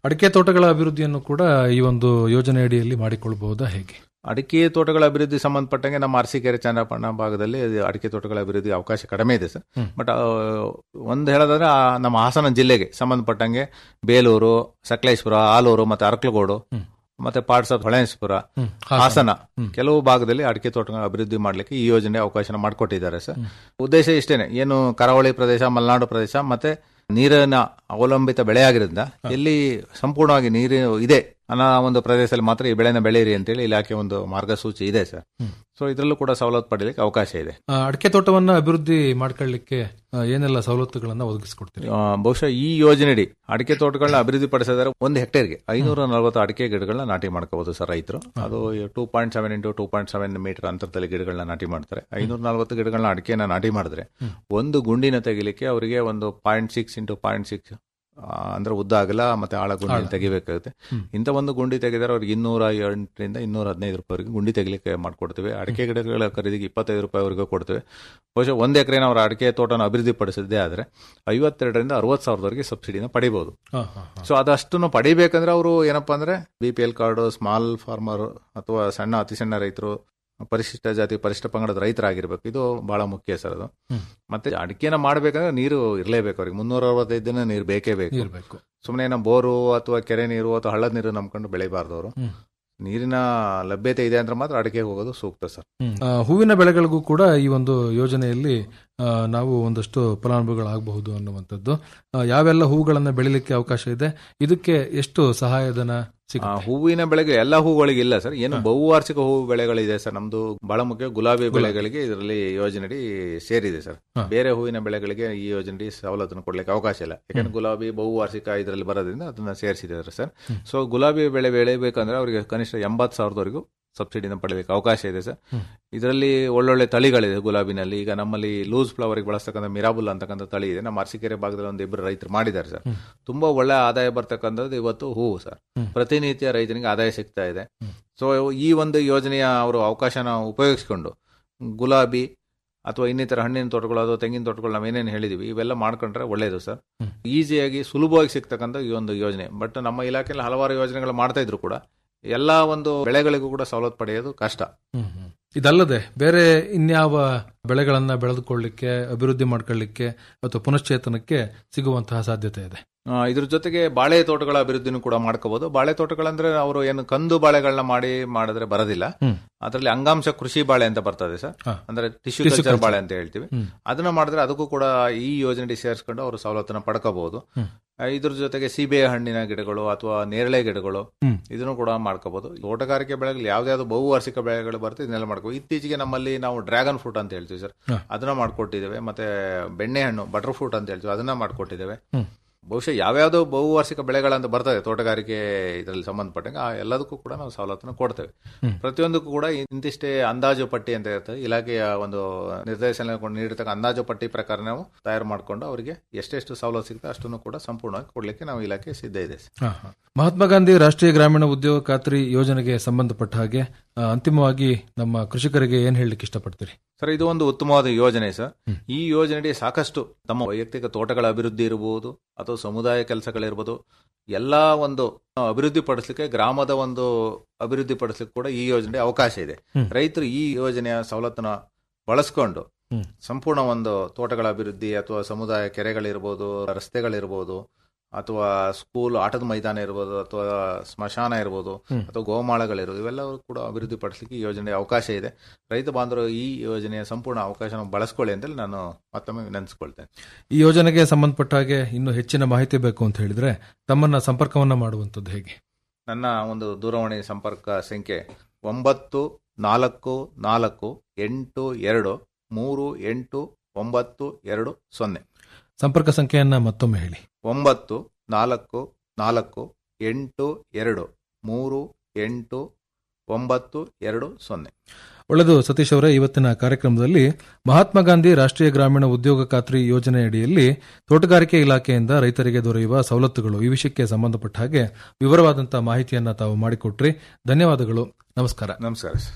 ಅಡಿಕೆ ತೋಟಗಳ ಅಭಿವೃದ್ಧಿಯನ್ನು ಕೂಡ ಈ ಒಂದು ಯೋಜನೆ ಅಡಿಯಲ್ಲಿ ಮಾಡಿಕೊಳ್ಳಬಹುದಾ ಹೇಗೆ ಅಡಿಕೆ ತೋಟಗಳ ಅಭಿವೃದ್ಧಿ ಸಂಬಂಧಪಟ್ಟಂಗೆ ನಮ್ಮ ಅರಸೀಕೆರೆ ಚನ್ನಪಟ್ಟಣ ಭಾಗದಲ್ಲಿ ಅದು ಅಡಿಕೆ ತೋಟಗಳ ಅಭಿವೃದ್ಧಿ ಅವಕಾಶ ಕಡಿಮೆ ಇದೆ ಸರ್ ಬಟ್ ಒಂದು ಹೇಳೋದಾದ್ರೆ ಆ ನಮ್ಮ ಹಾಸನ ಜಿಲ್ಲೆಗೆ ಸಂಬಂಧಪಟ್ಟಂಗೆ ಬೇಲೂರು ಸಕಲೇಶ್ಪುರ ಆಲೂರು ಮತ್ತೆ ಅರಕಲಗೋಡು ಮತ್ತೆ ಪಾರ್ಟ್ಸ್ ಆಫ್ ಹೊಳೆನರಸೀಪುರ ಹಾಸನ ಕೆಲವು ಭಾಗದಲ್ಲಿ ಅಡಿಕೆ ತೋಟಗಳ ಅಭಿವೃದ್ಧಿ ಮಾಡಲಿಕ್ಕೆ ಈ ಯೋಜನೆ ಅವಕಾಶ ಮಾಡಿಕೊಟ್ಟಿದ್ದಾರೆ ಸರ್ ಉದ್ದೇಶ ಇಷ್ಟೇನೆ ಏನು ಕರಾವಳಿ ಪ್ರದೇಶ ಮಲೆನಾಡು ಪ್ರದೇಶ ಮತ್ತೆ ನೀರಿನ ಅವಲಂಬಿತ ಬೆಳೆಯಾಗಿರೋದ್ರಿಂದ ಎಲ್ಲಿ ಸಂಪೂರ್ಣವಾಗಿ ನೀರು ಇದೆ ಅನ್ನೋ ಒಂದು ಪ್ರದೇಶದಲ್ಲಿ ಮಾತ್ರ ಈ ಬೆಳೆನ ಬೆಳೆಯಿರಿ ಅಂತೇಳಿ ಇಲಾಖೆ ಒಂದು ಮಾರ್ಗಸೂಚಿ ಇದೆ ಸರ್ ಸೊ ಇದರಲ್ಲೂ ಕೂಡ ಸವಲತ್ತು ಪಡೀಲಿಕ್ಕೆ ಅವಕಾಶ ಇದೆ ಆ, ಅಡಿಕೆ ತೋಟವನ್ನ ಅಭಿವೃದ್ಧಿ ಮಾಡ್ಕೊಳ್ಳಿಕ್ಕೆ ಆ, ಏನೆಲ್ಲ ಸವಲತ್ತುಗಳನ್ನ ಒದಗಿಸಿಕೊಡ್ತೀರಿ ಆ, ಬಹುಶಃ ಈ ಯೋಜನೆಯಡಿ ಅಡಿಕೆ ತೋಟಗಳನ್ನ ಅಭಿವೃದ್ಧಿ ಪಡಿಸಿದರೆ ಒಂದು ಹೆಕ್ಟೇರ್ಗೆ ಐನೂರ ನಲವತ್ತು ಅಡಿಕೆ ಗಿಡಗಳನ್ನ ನಾಟಿ ಮಾಡ್ಕೋಬಹುದು ಸರ್ ರೈತರು ಅದು two point seven into two point seven metre ಅಂತರದಲ್ಲಿ ಗಿಡಗಳನ್ನ ನಾಟಿ ಮಾಡ್ತಾರೆ ಐನೂರ ನಲವತ್ತು ಗಿಡಗಳನ್ನ ಅಡಿಕೆನ ನಾಟಿ ಮಾಡಿದ್ರೆ ಒಂದು ಗುಂಡಿನ ತೆಗಿಲಿಕ್ಕೆ ಅವರಿಗೆ ಒಂದು point six into point six ಅಂದ್ರೆ ಉದ್ದ ಆಗಲ್ಲ ಮತ್ತೆ ಆಳ ಗುಂಡಿ ಆಳ. ತೆಗಿಬೇಕಾಗುತ್ತೆ ಇಂಥ ಒಂದು ಗುಂಡಿ ತೆಗೆದರೆ ಅವ್ರಿಗೆ ಇನ್ನೂರ ಎಂಟರಿಂದ ಇನ್ನೂರ ಹದಿನೈದು ರೂಪಾಯಿವರೆಗೆ ಗುಂಡಿ ತೆಗಿಲಿಕ್ಕೆ ಮಾಡ್ಕೊಡ್ತೀವಿ ಅಡಿಕೆ ಗಿಡಗಳ ಖರೀದಿಗೆ ಇಪ್ಪತ್ತೈದು ರೂಪಾಯಿವರೆಗೂ ಕೊಡ್ತೇವೆ ಬಹುಶಃ ಒಂದು ಎಕರೆನ ಅವ್ರ ಅಡಿಕೆ ತೋಟನ ಅಭಿವೃದ್ಧಿ ಪಡಿಸಿದ್ದೇ ಆದ್ರೆ ಐವತ್ತೆರಡರಿಂದ ಅರವತ್ತು ಸಾವಿರದವರೆಗೆ ಸಬ್ಸಿಡಿನ ಪಡಿಬಹುದು ಹಾ, ಹಾ, ಹಾ. ಸೊ ಅದಷ್ಟನ್ನು ಪಡಿಬೇಕಂದ್ರೆ ಅವರು ಏನಪ್ಪಾ ಅಂದ್ರೆ B P L card small farmer ಅಥವಾ ಸಣ್ಣ ಅತಿ ಸಣ್ಣ ರೈತರು ಪರಿಶಿಷ್ಟ ಜಾತಿ ಪರಿಶಿಷ್ಟ ಪಂಗಡದ ರೈತರಾಗಿರ್ಬೇಕು ಇದು ಬಹಳ ಮುಖ್ಯ ಸರ್ ಅದು ಹ್ಮ್. ಮತ್ತೆ ಅಡಿಕೆನ ಮಾಡ್ಬೇಕಂದ್ರೆ ನೀರು ಇರಲೇಬೇಕು ಅವ್ರಿಗೆ ಮುನ್ನೂರ ಅರವತ್ತೈದು ದಿನ ನೀರು ಬೇಕೇ ಬೇಕು ಇರ್ಬೇಕು. ಸುಮ್ಮನೆ ಏನೋ ಬೋರು ಅಥವಾ ಕೆರೆ ನೀರು ಅಥವಾ ಹಳ್ಳದ ನೀರು ನಂಬ್ಕೊಂಡು ಬೆಳಿಬಾರ್ದು ಅವರು ಹ್ಮ್. ನೀರಿನ ಲಭ್ಯತೆ ಇದೆ ಅಂದ್ರೆ ಮಾತ್ರ ಅಡಿಕೆ ಹೋಗೋದು ಸೂಕ್ತ ಸರ್ ಆ, ಹೂವಿನ ಬೆಳೆಗಳಿಗೂ ಕೂಡ ಈ ಒಂದು ಯೋಜನೆಯಲ್ಲಿ ಆ, ನಾವು ಒಂದಷ್ಟು ಫಲಾನುಭವಿಗಳಾಗಬಹುದು ಅನ್ನುವಂಥದ್ದು ಆ, ಯಾವೆಲ್ಲ ಹೂಗಳನ್ನ ಬೆಳಿಲಿಕ್ಕೆ ಅವಕಾಶ ಇದೆ ಇದಕ್ಕೆ ಎಷ್ಟು ಸಹಾಯಧನ ಆ, ಸಿಗುತ್ತೆ ಹೂವಿನ ಬೆಳೆಗೆ ಎಲ್ಲ ಹೂಗಳಿಗೆ ಇಲ್ಲ ಸರ್ ಏನು ಬಹುವಾರ್ಷಿಕ ಹೂವು ಬೆಳೆಗಳಿದೆ ಸರ್ ನಮ್ದು ಬಹಳ ಮುಖ್ಯ ಗುಲಾಬಿ ಬೆಳೆಗಳಿಗೆ ಇದರಲ್ಲಿ ಯೋಜನೆಡಿ ಸೇರಿದೆ ಸರ್ ಹಾ. ಬೇರೆ ಹೂವಿನ ಬೆಳೆಗಳಿಗೆ ಈ ಯೋಜನೆಡಿ ಸವಲತ್ತನ್ನು ಕೊಡ್ಲಿಕ್ಕೆ ಅವಕಾಶ ಇಲ್ಲ ಯಾಕಂದ್ರೆ ಗುಲಾಬಿ ಬಹುವಾರ್ಷಿಕ ಇದರಲ್ಲಿ ಬರೋದ್ರಿಂದ ಅದನ್ನ ಸೇರಿಸಿದ್ದಾರೆ ಸರ್ ಸೊ ಗುಲಾಬಿ ಬೆಳೆ ಬೆಳಿಬೇಕಂದ್ರೆ ಅವರಿಗೆ ಕನಿಷ್ಠ ಎಂಬತ್ತು ಸಾವಿರದವರೆಗೂ ಸಬ್ಸಿಡಿನ ಪಡೆಯಲಿಕ್ಕೆ ಅವಕಾಶ ಇದೆ ಸರ್ ಹ್ಮ್. ಇದರಲ್ಲಿ ಒಳ್ಳೊಳ್ಳೆ ತಳಿಗಳಿದೆ ಗುಲಾಬಿನಲ್ಲಿ ಈಗ ನಮ್ಮಲ್ಲಿ ಲೂಸ್ ಫ್ಲವರ್ಗೆ ಬಳಸ್ತಕ್ಕಂಥ ಮಿರಾಬುಲ್ ಅಂತಕ್ಕಂಥ ತಳಿ ಇದೆ ನಮ್ಮ ಅರಸೀಕೆರೆ ಭಾಗದಲ್ಲಿ ಒಂದು ಇಬ್ಬರು ರೈತರು ಮಾಡಿದ್ದಾರೆ ಸರ್ ಹ್ಮ್. ತುಂಬಾ ಒಳ್ಳೆ ಆದಾಯ ಬರ್ತಕ್ಕಂಥದ್ದು ಇವತ್ತು ಹೂವು ಸರ್ ಹ್ಮ್. ಪ್ರತಿನಿತ್ಯ ರೈತನಿಗೆ ಆದಾಯ ಸಿಗ್ತಾ ಇದೆ ಹ್ಮ್. ಸೊ ಈ ಒಂದು ಯೋಜನೆಯ ಅವರು ಅವಕಾಶನ ಉಪಯೋಗಿಸಿಕೊಂಡು ಗುಲಾಬಿ ಅಥವಾ ಇನ್ನಿತರ ಹಣ್ಣಿನ ತೋಟಗಳು ಅಥವಾ ತೆಂಗಿನ ತೋಟಗಳು ನಾವು ಏನೇನು ಹೇಳಿದೀವಿ ಇವೆಲ್ಲ ಮಾಡ್ಕೊಂಡ್ರೆ ಒಳ್ಳೆಯದು ಸರ್ ಹ್ಮ್. ಈಸಿಯಾಗಿ ಸುಲಭವಾಗಿ ಸಿಗ್ತಕ್ಕಂಥ ಈ ಒಂದು ಯೋಜನೆ ಬಟ್ ನಮ್ಮ ಇಲಾಖೆಯಲ್ಲಿ ಹಲವಾರು ಯೋಜನೆಗಳು ಮಾಡ್ತಾ ಇದ್ರು ಕೂಡ ಎಲ್ಲಾ ಒಂದು ಬೆಳೆಗಳಿಗೂ ಕೂಡ ಸವಲತ್ತು ಪಡೆಯೋದು ಕಷ್ಟ ಹ್ಮ್, ಹ್ಮ್. ಇದಲ್ಲದೆ ಬೇರೆ ಇನ್ಯಾವ ಬೆಳೆಗಳನ್ನ ಬೆಳೆದುಕೊಳ್ಳಿಕ್ಕೆ ಅಭಿವೃದ್ಧಿ ಮಾಡ್ಕೊಳ್ಳಿಕ್ಕೆ ಅಥವಾ ಪುನಶ್ಚೇತನಕ್ಕೆ ಸಿಗುವಂತಹ ಸಾಧ್ಯತೆ ಇದೆ ಆ, ಇದ್ರ ಜೊತೆಗೆ ಬಾಳೆ ತೋಟಗಳ ಅಭಿವೃದ್ಧಿನೂ ಕೂಡ ಮಾಡ್ಕೋಬಹುದು ಬಾಳೆ ತೋಟಗಳಂದ್ರೆ ಅವರು ಏನು ಕಂದು ಬಾಳೆಗಳನ್ನ ಮಾಡಿ ಮಾಡಿದ್ರೆ ಬರೋದಿಲ್ಲ ಹ್ಮ್. ಅದರಲ್ಲಿ ಅಂಗಾಂಶ ಕೃಷಿ ಬಾಳೆ ಅಂತ ಬರ್ತದೆ ಸರ್ ಹಾ. ಅಂದ್ರೆ ಟಿಶ್ಯೂ Tissue ಕಲ್ಚರ್ culture. ಬಾಳೆ ಅಂತ ಹೇಳ್ತೀವಿ ಹ್ಮ್. ಅದನ್ನ ಮಾಡಿದ್ರೆ ಅದಕ್ಕೂ ಕೂಡ ಈ ಯೋಜನೆ ಸೇರಿಸ್ಕೊಂಡು ಅವರು ಸವಲತ್ತನ್ನ ಪಡ್ಕೋಬಹುದು ಹ್ಮ್. ಆ, ಇದ್ರ ಜೊತೆಗೆ ಸೀಬೆ ಹಣ್ಣಿನ ಗಿಡಗಳು ಅಥವಾ ನೇರಳೆ ಗಿಡಗಳು ಹ್ಮ್. ಇದನ್ನು ಕೂಡ ಮಾಡ್ಕೋಬಹುದು ತೋಟಗಾರಿಕೆ ಬೆಳೆಗಳು ಯಾವ್ದಾವ್ದು ಬಹುವಾರ್ಷಿಕ ಬೆಳೆಗಳು ಬರುತ್ತೆ ಇದನ್ನೆಲ್ಲ ಮಾಡ್ಕೋ ಇತ್ತೀಚೆಗೆ ನಮ್ಮಲ್ಲಿ ನಾವು ಡ್ರ್ಯಾಗನ್ ಫ್ರೂಟ್ ಅಂತ ಹೇಳ್ತೀವಿ ಸರ್ ಹಾ. ಅದನ್ನ ಮಾಡ್ಕೊಟ್ಟಿದ್ದೇವೆ ಮತ್ತೆ ಬೆಣ್ಣೆ ಹಣ್ಣು ಬಟರ್ ಫ್ರೂಟ್ ಅಂತ ಹೇಳ್ತೀವಿ ಅದನ್ನ ಮಾಡ್ಕೊಟ್ಟಿದ್ದೇವೆ ಹ್ಮ್. ಬಹುಶಃ ಯಾವ್ಯಾವ್ದೋ ಬಹುವಾರ್ಷಿಕ ಬೆಳೆಗಳಂತ ಬರ್ತದೆ ತೋಟಗಾರಿಕೆ ಇದರಲ್ಲಿ ಸಂಬಂಧಪಟ್ಟಂಗೆ ಆ ಎಲ್ಲದಕ್ಕೂ ಕೂಡ ನಾವು ಸವಲತ್ತನ್ನು ಕೊಡ್ತೇವೆ ಹ್ಮ್. ಪ್ರತಿಯೊಂದಕ್ಕೂ ಕೂಡ ಇಂತಿಷ್ಟೇ ಅಂದಾಜು ಪಟ್ಟಿ ಅಂತ ಇರ್ತದೆ ಇಲಾಖೆಯ ಒಂದು ನಿರ್ದೇಶನ ನೀಡಿರ್ತಕ್ಕ ಅಂದಾಜು ಪಟ್ಟಿ ಪ್ರಕಾರ ನಾವು ತಯಾರು ಮಾಡಿಕೊಂಡು ಅವರಿಗೆ ಎಷ್ಟೆಷ್ಟು ಸವಲತ್ತು ಸಿಗುತ್ತೆ ಅಷ್ಟನ್ನು ಕೂಡ ಸಂಪೂರ್ಣವಾಗಿ ಕೊಡ್ಲಿಕ್ಕೆ ನಾವು ಇಲಾಖೆ ಸಿದ್ಧ ಇದೆ ಸರ್. ಹಾ, ಹಾ. ಮಹಾತ್ಮ ಗಾಂಧಿ ರಾಷ್ಟ್ರೀಯ ಗ್ರಾಮೀಣ ಉದ್ಯೋಗ ಖಾತ್ರಿ ಯೋಜನೆಗೆ ಸಂಬಂಧಪಟ್ಟ ಹಾಗೆ ಆ, ಅಂತಿಮವಾಗಿ ನಮ್ಮ ಕೃಷಿಕರಿಗೆ ಏನ್ ಹೇಳಲಿಕ್ಕೆ ಇಷ್ಟಪಡ್ತೀರಿ ಸರ್ ಇದು ಒಂದು ಉತ್ತಮವಾದ ಯೋಜನೆ ಸರ್ ಹ್ಮ್. ಈ ಯೋಜನೆಯಡಿ ಸಾಕಷ್ಟು ತಮ್ಮ ವೈಯಕ್ತಿಕ ತೋಟಗಳ ಅಭಿವೃದ್ಧಿ ಇರಬಹುದು ಅಥವಾ ಸಮುದಾಯ ಕೆಲಸಗಳಿರ್ಬೋದು ಎಲ್ಲಾ ಒಂದು ಅಭಿವೃದ್ಧಿ ಪಡಿಸಲಿಕ್ಕೆ ಗ್ರಾಮದ ಒಂದು ಅಭಿವೃದ್ಧಿ ಪಡಿಸಲಿಕ್ಕೆ ಕೂಡ ಈ ಯೋಜನೆ ಅವಕಾಶ ಇದೆ ಹ್ಮ್. ರೈತರು ಈ ಯೋಜನೆಯ ಸವಲತ್ತನ್ನ ಬಳಸ್ಕೊಂಡು ಹ್ಮ್. ಸಂಪೂರ್ಣ ಒಂದು ತೋಟಗಳ ಅಭಿವೃದ್ಧಿ ಅಥವಾ ಸಮುದಾಯ ಕೆರೆಗಳಿರ್ಬೋದು ರಸ್ತೆಗಳಿರ್ಬೋದು ಅಥವಾ ಸ್ಕೂಲ್ ಆಟದ ಮೈದಾನ ಇರ್ಬೋದು ಅಥವಾ ಸ್ಮಶಾನ ಇರ್ಬೋದು ಹ್ಮ್. ಅಥವಾ ಗೋಮಾಳಗಳಿರ್ಬೋದು ಇವೆಲ್ಲವೂ ಕೂಡ ಅಭಿವೃದ್ಧಿ ಪಡಿಸಲಿಕ್ಕೆ ಈ ಯೋಜನೆ ಅವಕಾಶ ಇದೆ ರೈತ ಬಾಂಧವರು ಈ ಯೋಜನೆಯ ಸಂಪೂರ್ಣ ಅವಕಾಶನ ಬಳಸ್ಕೊಳ್ಳಿ ಅಂತೇಳಿ ನಾನು ಮತ್ತೊಮ್ಮೆ ವಿನಂತಿಸ್ಕೊಳ್ತೇನೆ ಈ ಯೋಜನೆಗೆ ಸಂಬಂಧಪಟ್ಟ ಹಾಗೆ ಇನ್ನು ಹೆಚ್ಚಿನ ಮಾಹಿತಿ ಬೇಕು ಅಂತ ಹೇಳಿದ್ರೆ ತಮ್ಮನ್ನ ಸಂಪರ್ಕವನ್ನ ಮಾಡುವಂತದ್ದು ಹೇಗೆ ನನ್ನ ಒಂದು ದೂರವಾಣಿ ಸಂಪರ್ಕ ಸಂಖ್ಯೆ ಒಂಬತ್ತು ನಾಲ್ಕು ನಾಲ್ಕು ಎಂಟು ಎರಡು ಮೂರು ಎಂಟು ಒಂಬತ್ತು ಎರಡು ಸೊನ್ನೆ ಸಂಪರ್ಕ ಸಂಖ್ಯೆಯನ್ನ ಮತ್ತೊಮ್ಮೆ ಹೇಳಿ ಒಂಬತ್ತು ನಾಲ್ಕು ನಾಲ್ಕು ಎಂಟು ಎರಡು ಮೂರು ಎಂಟು ಒಂಬತ್ತು ಎರಡು ಸೊನ್ನೆ ಒಳ್ಳೆದು ಸತೀಶ್ ಅವರೇ ಇವತ್ತಿನ ಕಾರ್ಯಕ್ರಮದಲ್ಲಿ ಮಹಾತ್ಮ ಗಾಂಧಿ ರಾಷ್ಟ್ರೀಯ ಗ್ರಾಮೀಣ ಉದ್ಯೋಗ ಖಾತ್ರಿ ಯೋಜನೆ ಅಡಿಯಲ್ಲಿ ತೋಟಗಾರಿಕೆ ಇಲಾಖೆಯಿಂದ ರೈತರಿಗೆ ದೊರೆಯುವ ಸವಲತ್ತುಗಳು ಈ ವಿಷಯಕ್ಕೆ ಸಂಬಂಧಪಟ್ಟ ಹಾಗೆ ವಿವರವಾದಂತಹ ಮಾಹಿತಿಯನ್ನ ತಾವು ಮಾಡಿಕೊಟ್ರಿ ಧನ್ಯವಾದಗಳು ನಮಸ್ಕಾರ ನಮಸ್ಕಾರ ಸರ್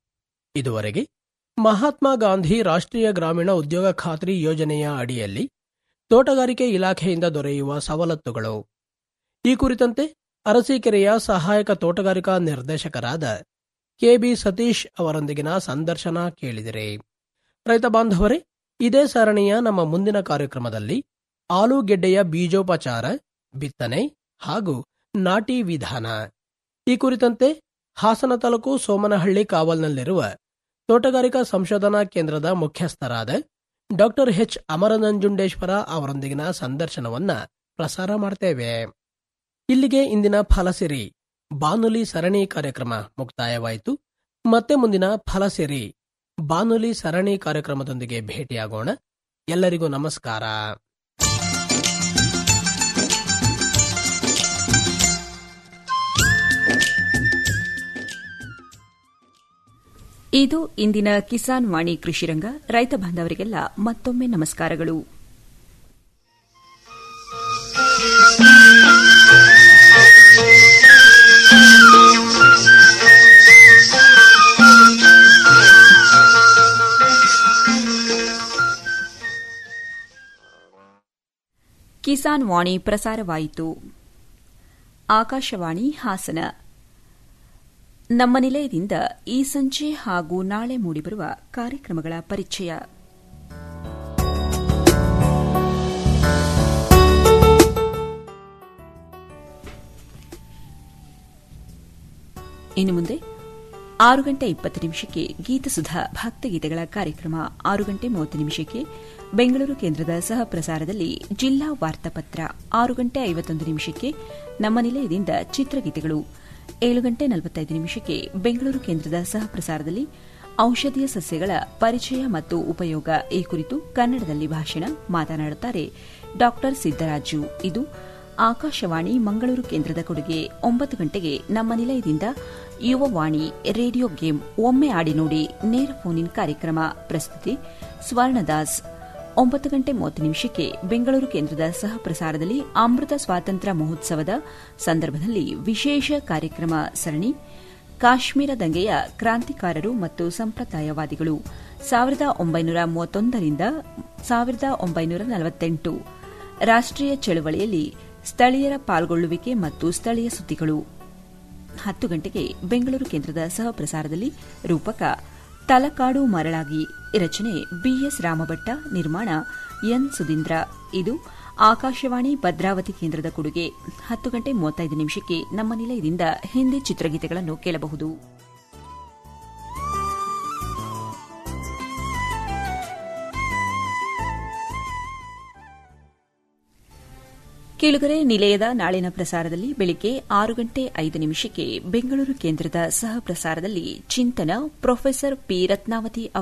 ಇದುವರೆಗೆ ಮಹಾತ್ಮ ಗಾಂಧಿ ರಾಷ್ಟ್ರೀಯ ಗ್ರಾಮೀಣ ಉದ್ಯೋಗ ಖಾತ್ರಿ ಯೋಜನೆಯ ಅಡಿಯಲ್ಲಿ ತೋಟಗಾರಿಕೆ ಇಲಾಖೆಯಿಂದ ದೊರೆಯುವ ಸವಲತ್ತುಗಳು ಈ ಕುರಿತಂತೆ ಅರಸೀಕೆರೆಯ ಸಹಾಯಕ ತೋಟಗಾರಿಕಾ ನಿರ್ದೇಶಕರಾದ ಕೆಬಿ ಸತೀಶ್ ಅವರೊಂದಿಗಿನ ಸಂದರ್ಶನ ಕೇಳಿದಿರಿ ರೈತ ಬಾಂಧವರೇ ಇದೇ ಸರಣಿಯ ನಮ್ಮ ಮುಂದಿನ ಕಾರ್ಯಕ್ರಮದಲ್ಲಿ ಆಲೂಗೆಡ್ಡೆಯ ಬೀಜೋಪಚಾರ ಬಿತ್ತನೆ ಹಾಗೂ ನಾಟಿ ವಿಧಾನ ಈ ಕುರಿತಂತೆ ಹಾಸನ ತಾಲೂಕು ಸೋಮನಹಳ್ಳಿ ಕಾವಲ್ನಲ್ಲಿರುವ ತೋಟಗಾರಿಕಾ ಸಂಶೋಧನಾ ಕೇಂದ್ರದ ಮುಖ್ಯಸ್ಥರಾದ ಡಾಕ್ಟರ್ ಎಚ್ ಅಮರನಂಜುಂಡೇಶ್ವರ ಅವರೊಂದಿಗಿನ ಸಂದರ್ಶನವನ್ನ ಪ್ರಸಾರ ಮಾಡ್ತೇವೆ ಇಲ್ಲಿಗೆ ಇಂದಿನ ಫಲಸಿರಿ ಬಾನುಲಿ ಸರಣಿ ಕಾರ್ಯಕ್ರಮ ಮುಕ್ತಾಯವಾಯಿತು ಮತ್ತೆ ಮುಂದಿನ ಫಲಸಿರಿ ಬಾನುಲಿ ಸರಣಿ ಕಾರ್ಯಕ್ರಮದೊಂದಿಗೆ ಭೇಟಿಯಾಗೋಣ ಎಲ್ಲರಿಗೂ ನಮಸ್ಕಾರ ಇದು ಇಂದಿನ ಕಿಸಾನ್ ವಾಣಿ ಕೃಷಿರಂಗ ರೈತ ಬಾಂಧವರಿಗೆಲ್ಲ ಮತ್ತೊಮ್ಮೆ ನಮಸ್ಕಾರಗಳು ಕಿಸಾನ್ ವಾಣಿ ಪ್ರಸಾರವಾಯಿತು ಆಕಾಶವಾಣಿ ಹಾಸನ ನಮ್ಮ ನಿಲಯದಿಂದ ಈ ಸಂಜೆ ಹಾಗೂ ನಾಳೆ ಮೂಡಿಬರುವ ಕಾರ್ಯಕ್ರಮಗಳ ಪರಿಚಯ ಇನ್ನು ಮುಂದೆ ಆರು ಗಂಟೆ ಇಪ್ಪತ್ತು ನಿಮಿಷಕ್ಕೆ ಗೀತಸುಧಾ ಭಕ್ತಗೀತೆಗಳ ಕಾರ್ಯಕ್ರಮ ಆರು ಗಂಟೆ ಮೂವತ್ತು ನಿಮಿಷಕ್ಕೆ ಬೆಂಗಳೂರು ಕೇಂದ್ರದ ಸಹ ಪ್ರಸಾರದಲ್ಲಿ ಜಿಲ್ಲಾ ವಾರ್ತಾಪತ್ರ ಆರು ಗಂಟೆ ಐವತ್ತೊಂದು ನಿಮಿಷಕ್ಕೆ ನಮ್ಮ ನಿಲಯದಿಂದ ಚಿತ್ರಗೀತೆಗಳು ಏಳು ಗಂಟೆ ನಲವತ್ತೈದು ನಿಮಿಷಕ್ಕೆ ಬೆಂಗಳೂರು ಕೇಂದ್ರದ ಸಹ ಪ್ರಸಾರದಲ್ಲಿ ಔಷಧೀಯ ಸಸ್ಯಗಳ ಪರಿಚಯ ಮತ್ತು ಉಪಯೋಗ ಈ ಕುರಿತು ಕನ್ನಡದಲ್ಲಿ ಭಾಷಣ ಮಾತನಾಡುತ್ತಾರೆ ಡಾ ಸಿದ್ದರಾಜು ಇದು ಆಕಾಶವಾಣಿ ಮಂಗಳೂರು ಕೇಂದ್ರದ ಕೊಡುಗೆ ಒಂಬತ್ತು ಗಂಟೆಗೆ ನಮ್ಮ ನಿಲಯದಿಂದ ಯುವವಾಣಿ ರೇಡಿಯೋ ಗೇಮ್ ಒಮ್ಮೆ ಆಡಿ ನೋಡಿ ನೇರ ಫೋನ್ ಇನ್ ಕಾರ್ಯಕ್ರಮ ಪ್ರಸ್ತುತಿ ಸ್ವರ್ಣದಾಸ್ ಒಂಬತ್ತು ಗಂಟೆ ಮೂವತ್ತು ನಿಮಿಷಕ್ಕೆ ಬೆಂಗಳೂರು ಕೇಂದ್ರದ ಸಹ ಪ್ರಸಾರದಲ್ಲಿ ಅಮೃತ ಸ್ವಾತಂತ್ರ್ಯ ಮಹೋತ್ಸವದ ಸಂದರ್ಭದಲ್ಲಿ ವಿಶೇಷ ಕಾರ್ಯಕ್ರಮ ಸರಣಿ ಕಾಶ್ಮೀರ ದಂಗೆಯ ಕ್ರಾಂತಿಕಾರರು ಮತ್ತು ಸಂಪ್ರದಾಯವಾದಿಗಳು ಸಾವಿರದ ಒಂಬೈನೂರ ಮೂವತ್ತೊಂದರಿಂದ ಸಾವಿರದ ಒಂಬೈನೂರ ನಲವತ್ತೆಂಟು ರಾಷ್ಟೀಯ ಚಳವಳಿಯಲ್ಲಿ ಸ್ಥಳೀಯರ ಪಾಲ್ಗೊಳ್ಳುವಿಕೆ ಮತ್ತು ಸ್ಥಳೀಯ ಸುದ್ದಿಗಳು ಹತ್ತು ಗಂಟೆಗೆ ಬೆಂಗಳೂರು ಕೇಂದ್ರದ ಸಹ ಪ್ರಸಾರದಲ್ಲಿ ರೂಪಕ ತಲಕಾಡು ಮರಳಾಗಿ ರಚನೆ ಬಿಎಸ್ ರಾಮಭಟ್ಟ ನಿರ್ಮಾಣ ಎನ್ ಸುಧೀಂದ್ರ ಇದು ಆಕಾಶವಾಣಿ ಭದ್ರಾವತಿ ಕೇಂದ್ರದ ಕೊಡುಗೆ ಹತ್ತು ಗಂಟೆ ಮೂವತ್ತೈದು ನಿಮಿಷಕ್ಕೆ ನಮ್ಮ ನಿಲಯದಿಂದ ಹಿಂದಿ ಚಿತ್ರಗೀತೆಗಳನ್ನು ಕೇಳಬಹುದು ಕೇಳುಗರೆ ನಿಲಯದ ನಾಳಿನ ಪ್ರಸಾರದಲ್ಲಿ ಬೆಳಿಗ್ಗೆ ಆರು ಗಂಟೆ ಐದು ನಿಮಿಷಕ್ಕೆ ಬೆಂಗಳೂರು ಕೇಂದ್ರದ ಸಹ ಪ್ರಸಾರದಲ್ಲಿ ಚಿಂತನ ಪ್ರೊಫೆಸರ್ ಪಿ ರತ್ನಾವತಿ